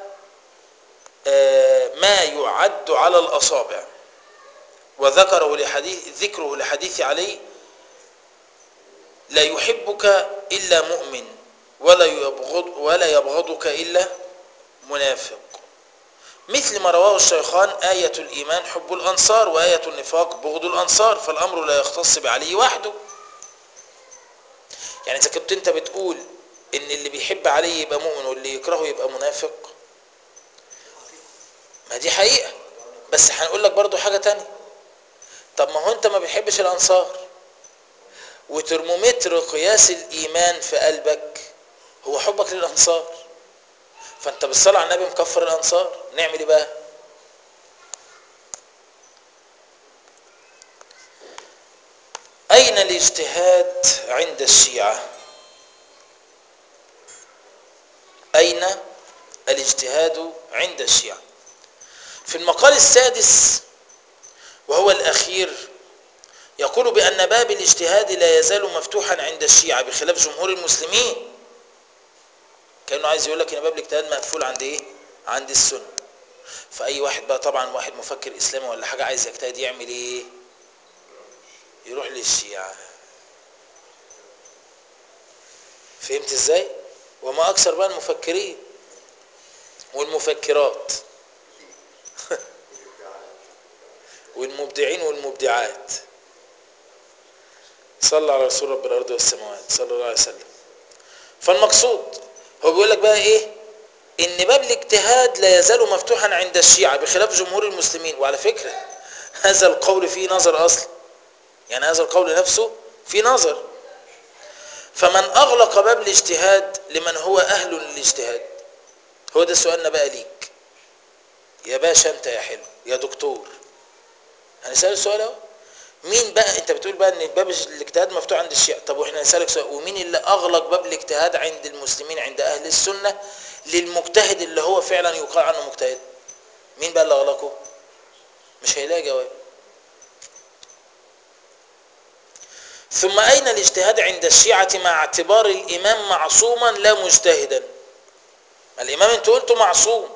ما يعد على الأصابع وذكره لحديث ذكره لحديث علي لا يحبك إلا مؤمن ولا يبغض ولا يبغضك إلا منافق مثل ما رواه الشيخان آية الإيمان حب الأنصار وآية النفاق بغض الأنصار فالأمر لا يختص بعلي وحده يعني اذا كنت انت بتقول ان اللي بيحب علي يبقى مؤمن واللي يكرهه يبقى منافق ما دي حقيقة بس هنقول لك برضو حاجة تانية طب ما هو انت ما بتحبش الانصار وترمومتر قياس الايمان في قلبك هو حبك للانصار فانت بالصلاة على النبي مكفر الانصار نعمل ايه بقى أين الاجتهاد عند الشيعة أين الاجتهاد عند الشيعة في المقال السادس وهو الأخير يقول بأن باب الاجتهاد لا يزال مفتوحا عند الشيعة بخلاف جمهور المسلمين كأنه عايز يقول لك ان باب الاجتهاد مقفول عند ايه عند السنة فأي واحد بقى طبعا واحد مفكر إسلامي ولا حاجة عايز يجتهد يعمل ايه يروح للشيعة فهمت ازاي وما اكثر بقى المفكرين والمفكرات والمبدعين والمبدعات صلى على رسول رب الارض والسماوات صلى الله عليه وسلم فالمقصود هو بيقول لك بقى ايه ان باب الاجتهاد لا يزال مفتوحا عند الشيعة بخلاف جمهور المسلمين وعلى فكرة هذا القول فيه نظر اصلا يعني هذا القول نفسه في نظر فمن أغلق باب الاجتهاد لمن هو أهل للاجتهاد هو ده سؤالنا بقى ليك يا باشا أنت يا حلو يا دكتور هنسأل السؤال اهو مين بقى انت بتقول بقى ان باب الاجتهاد مفتوح عند الشيعة طب واحنا نسألك سؤال ومين اللي اغلق باب الاجتهاد عند المسلمين عند اهل السنة للمجتهد اللي هو فعلا يقال عنه مجتهد مين بقى اللي اغلقه مش هيلاقي جواب ثم أين الاجتهاد عند الشيعة مع اعتبار الإمام معصوما لا مجتهدا الإمام انتوا قلتوا معصوم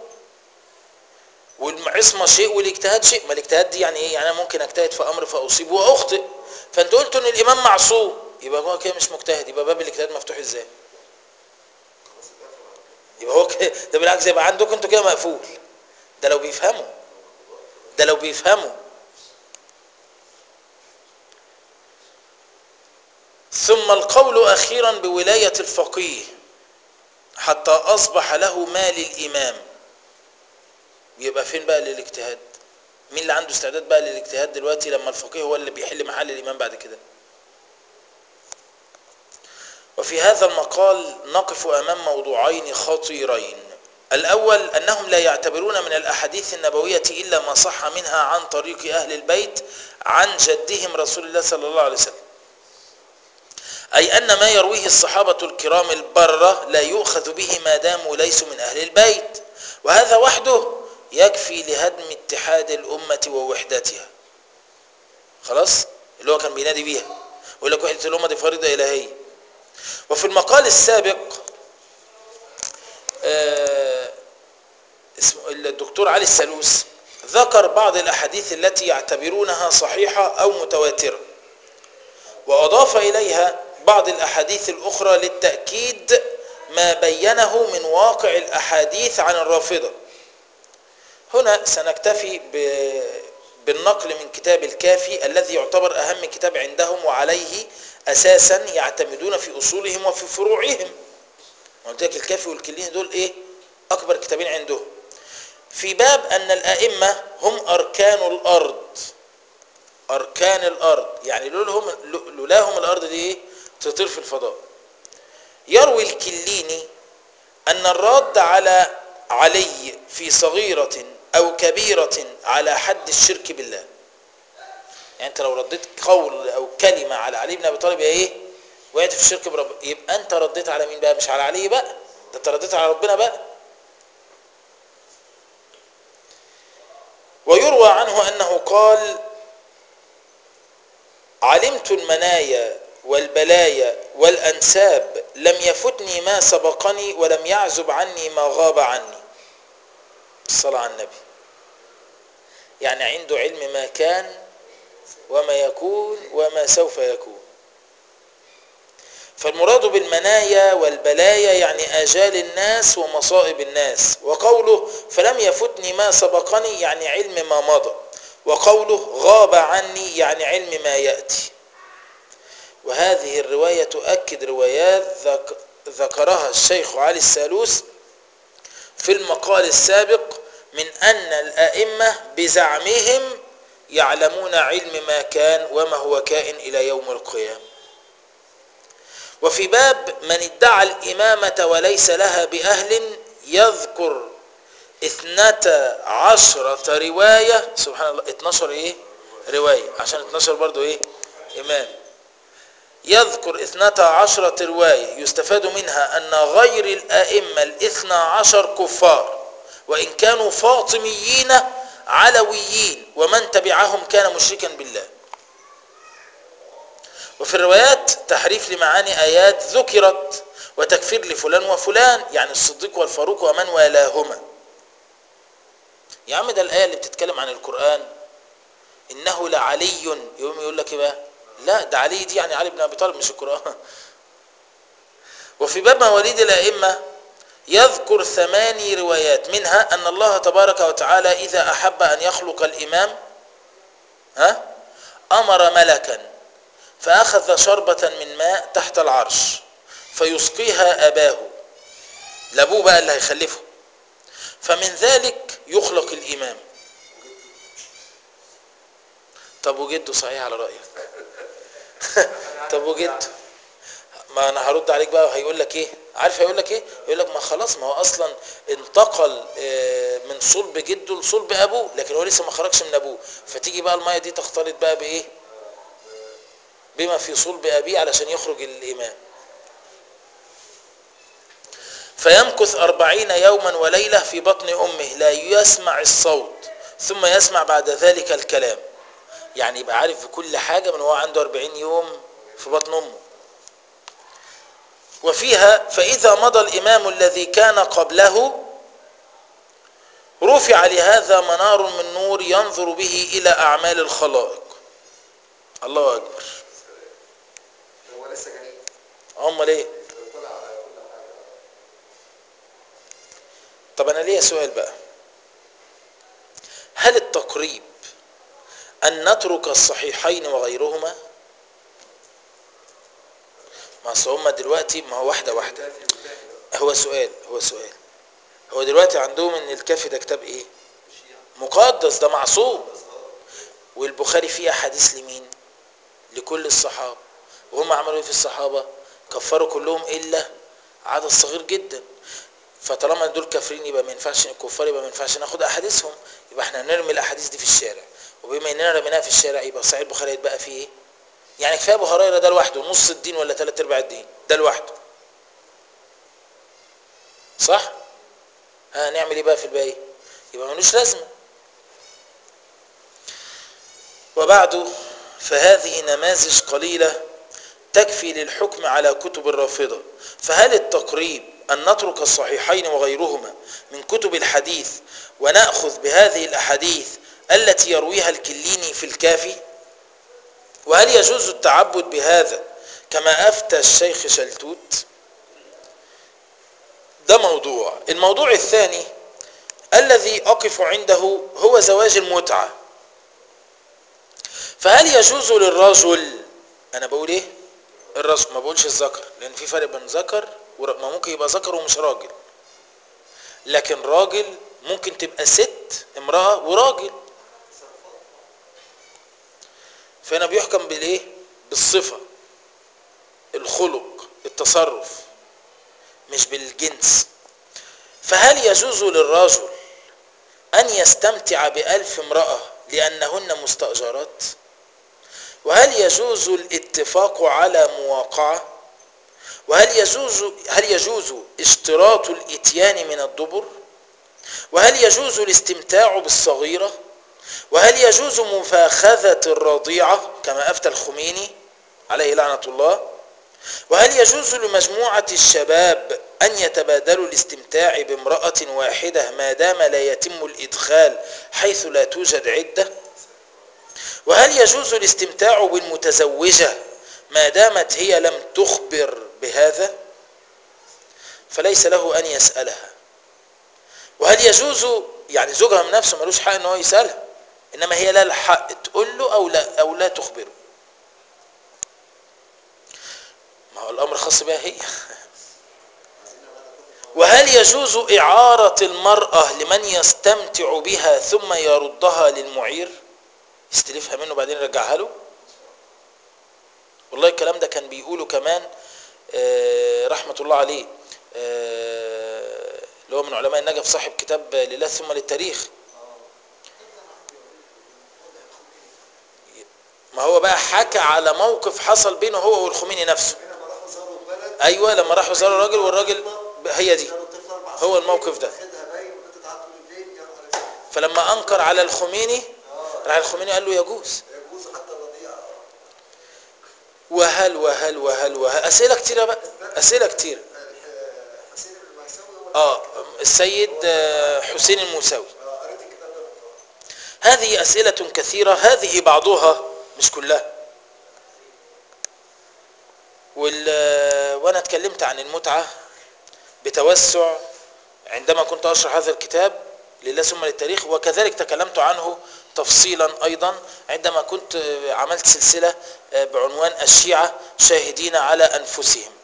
والعصمة شيء والاجتهاد شيء ما الاجتهاد دي يعني ايه يعني أنا ممكن اجتهد في أمر فأصيب وأخطئ فانت قلت ان الامام معصوم يبقى هو كده مش مجتهد يبقى باب الاجتهاد مفتوح ازاي خلاص اتقفل على كده. يبقى هو كده ده بالعكس يبقى عندكم انتوا كده مقفول ده لو بيفهموا ده لو بيفهموا ثم القول اخيرا بولايه الفقيه حتى اصبح له ما للامام يبقى فين بقى للاجتهاد مين اللي عنده استعداد بقى للاجتهاد دلوقتي لما الفقيه هو اللي بيحل محل الامام بعد كده وفي هذا المقال نقف امام موضوعين خطيرين الاول انهم لا يعتبرون من الاحاديث النبويه الا ما صح منها عن طريق اهل البيت عن جدهم رسول الله صلى الله عليه وسلم اي ان ما يرويه الصحابه الكرام البره لا يؤخذ به ما داموا ليسوا من اهل البيت وهذا وحده يكفي لهدم اتحاد الامه ووحدتها خلاص اللي هو كان بينادي بيها ويقول لك وحده الامه دي فريضه الهيه وفي المقال السابق آه اسمه الدكتور علي السلوس ذكر بعض الاحاديث التي يعتبرونها صحيحه او متواتره واضاف اليها بعض الاحاديث الاخرى للتاكيد ما بينه من واقع الاحاديث عن الرافضه هنا سنكتفي ب- بالنقل من كتاب الكافي الذي يعتبر اهم كتاب عندهم وعليه اساسا يعتمدون في اصولهم وفي فروعهم قلت لك الكافي والكليني دول ايه اكبر كتابين عندهم في باب ان الائمه هم اركان الارض اركان الارض يعني لولاهم لولاهم الارض دي ايه تطير في الفضاء يروي الكليني ان الراد على علي في صغيره او كبيره على حد الشرك بالله يعني انت لو رديت قول او كلمه على علي بن ابي طالب يبقى ايه وقعت في الشرك برب يبقى انت رديت على مين بقى مش على علي بقى ده انت رديت على ربنا بقى ويروى عنه انه قال علمت المنايا والبلايا والانساب لم يفتني ما سبقني ولم يعزب عني ما غاب عني الصلاه على النبي يعني عنده علم ما كان وما يكون وما سوف يكون فالمراد بالمنايا والبلايا يعني آجال الناس ومصائب الناس وقوله فلم يفتني ما سبقني يعني علم ما مضى وقوله غاب عني يعني علم ما يأتي وهذه الرواية تؤكد روايات ذك ذكرها الشيخ علي السالوس في المقال السابق من أن الأئمة بزعمهم يعلمون علم ما كان وما هو كائن إلى يوم القيامة وفي باب من ادعى الإمامة وليس لها بأهل يذكر اثنتا عشرة رواية سبحان الله 12 ايه رواية عشان 12 برضو ايه إمام يذكر اثنتا عشرة رواية يستفاد منها أن غير الأئمة الاثنى عشر كفار وإن كانوا فاطميين علويين ومن تبعهم كان مشركا بالله وفي الروايات تحريف لمعاني آيات ذكرت وتكفير لفلان وفلان يعني الصديق والفاروق ومن والاهما يا عم ده الآية اللي بتتكلم عن القرآن إنه لعلي يوم يقول لك إيه بقى لا ده علي دي يعني علي بن أبي طالب مش القرآن وفي باب مواليد الأئمة يذكر ثماني روايات منها أن الله تبارك وتعالى إذا أحب أن يخلق الإمام ها أمر ملكا فأخذ شربة من ماء تحت العرش فيسقيها أباه لابوه بقى اللي هيخلفه فمن ذلك يخلق الإمام طب وجده صحيح على رأيك طب وجده ما انا هرد عليك بقى هيقول لك ايه عارف هيقول لك ايه يقول لك ما خلاص ما هو اصلا انتقل آه، من صلب جده لصلب ابوه لكن هو لسه ما خرجش من ابوه فتيجي بقى الميه دي تختلط بقى بايه بما في صلب ابيه علشان يخرج الامام فيمكث أربعين يوما وليلة في بطن أمه لا يسمع الصوت ثم يسمع بعد ذلك الكلام يعني يبقى عارف في كل حاجة من هو عنده أربعين يوم في بطن أمه وفيها فإذا مضى الإمام الذي كان قبله رفع لهذا منار من نور ينظر به إلى أعمال الخلائق الله اكبر هو لسه جنين امال ايه طلع على كل حاجه طب انا ليا سؤال بقى هل التقريب ان نترك الصحيحين وغيرهما ما أصل هما دلوقتي ما هو واحده واحده كافي وكافي بقى. هو سؤال هو سؤال هو دلوقتي عندهم ان الكافي ده كتاب ايه الشيعة. مقدس ده معصوم بس اه والبخاري فيه احاديث لمين لكل الصحابه وهم عملوا ايه في الصحابه كفروا كلهم الا عدد صغير جدا فطالما دول كافرين يبقى ما ينفعش الكفار يبقى ما ينفعش ناخد احاديثهم يبقى احنا نرمي الاحاديث دي في الشارع وبما اننا رميناها في الشارع يبقى صحيح البخاري هيتبقى فيه ايه يعني كفايه ابو هريره ده لوحده نص الدين ولا ثلاث ارباع الدين ده لوحده صح ها نعمل ايه بقى في الباقي يبقى ملوش لازمه وبعد فهذه نماذج قليله تكفي للحكم على كتب الرافضه فهل التقريب ان نترك الصحيحين وغيرهما من كتب الحديث وناخذ بهذه الاحاديث التي يرويها الكليني في الكافي وهل يجوز التعبد بهذا كما افتى الشيخ شلتوت ده موضوع الموضوع الثاني الذي أقف عنده هو زواج المتعة فهل يجوز للرجل أنا بقول إيه الرجل ما بقولش الذكر لأن في فرق بين ذكر ور- ما ممكن يبقى ذكر ومش راجل لكن راجل ممكن تبقى ست امرأة وراجل فهنا بيحكم بالايه بالصفة الخلق التصرف مش بالجنس فهل يجوز للرجل أن يستمتع بألف امرأة لأنهن مستأجرات وهل يجوز الاتفاق على مواقعة وهل يجوز هل يجوز اشتراط الاتيان من الدبر وهل يجوز الاستمتاع بالصغيرة وهل يجوز مفاخذة الرضيعة كما أفتى الخميني عليه لعنة الله وهل يجوز لمجموعة الشباب أن يتبادلوا الاستمتاع بامرأة واحدة ما دام لا يتم الإدخال حيث لا توجد عدة وهل يجوز الاستمتاع بالمتزوجة ما دامت هي لم تخبر بهذا فليس له أن يسألها وهل يجوز يعني زوجها من نفسه ملوش حق ان هو يسألها إنما هي لا الحق تقول له أو لا, أو لا تخبره ما هو الأمر خاص بها هي وهل يجوز إعارة المرأة لمن يستمتع بها ثم يردها للمعير يستلفها منه بعدين يرجعها له والله الكلام ده كان بيقوله كمان آه، رحمة الله عليه آه، اللي هو من علماء النجف صاحب كتاب لله ثم للتاريخ ما هو بقى حكى على موقف حصل بينه هو والخميني نفسه هنا لما راحوا زاروا البلد ايوه لما راحوا زاروا الراجل والراجل هي دي زاروا الطفل أربع هو سنين، الموقف ده. واخدها باين وكانت قاعدة طول الليل يا نهار أسود. فلما انكر على الخميني اه راح الخميني قال له يجوز يجوز حتى الرضيعة وهل وهل وهل وهل اسئله كتيره بقى اسئله كتيره الح- حسين بن المعساوي هو اه السيد آه، حسين الموسوي اه قريت الكتاب ده بالطبع. هذه اسئله كثيره هذه بعضها مش كلها وال وانا اتكلمت عن المتعه بتوسع عندما كنت اشرح هذا الكتاب لله ثم للتاريخ وكذلك تكلمت عنه تفصيلا ايضا عندما كنت عملت سلسله بعنوان الشيعه شاهدين على انفسهم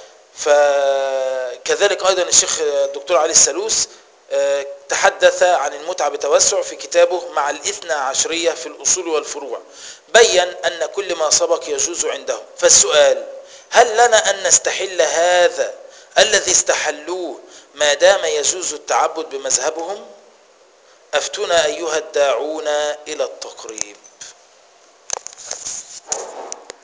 فكذلك ايضا الشيخ الدكتور علي السلوس آه، تحدث عن المتعة بتوسع في كتابه مع الاثنى عشرية في الأصول والفروع بين أن كل ما سبق يجوز عندهم فالسؤال هل لنا أن نستحل هذا الذي استحلوه ما دام يجوز التعبد بمذهبهم أفتونا أيها الداعون إلى التقريب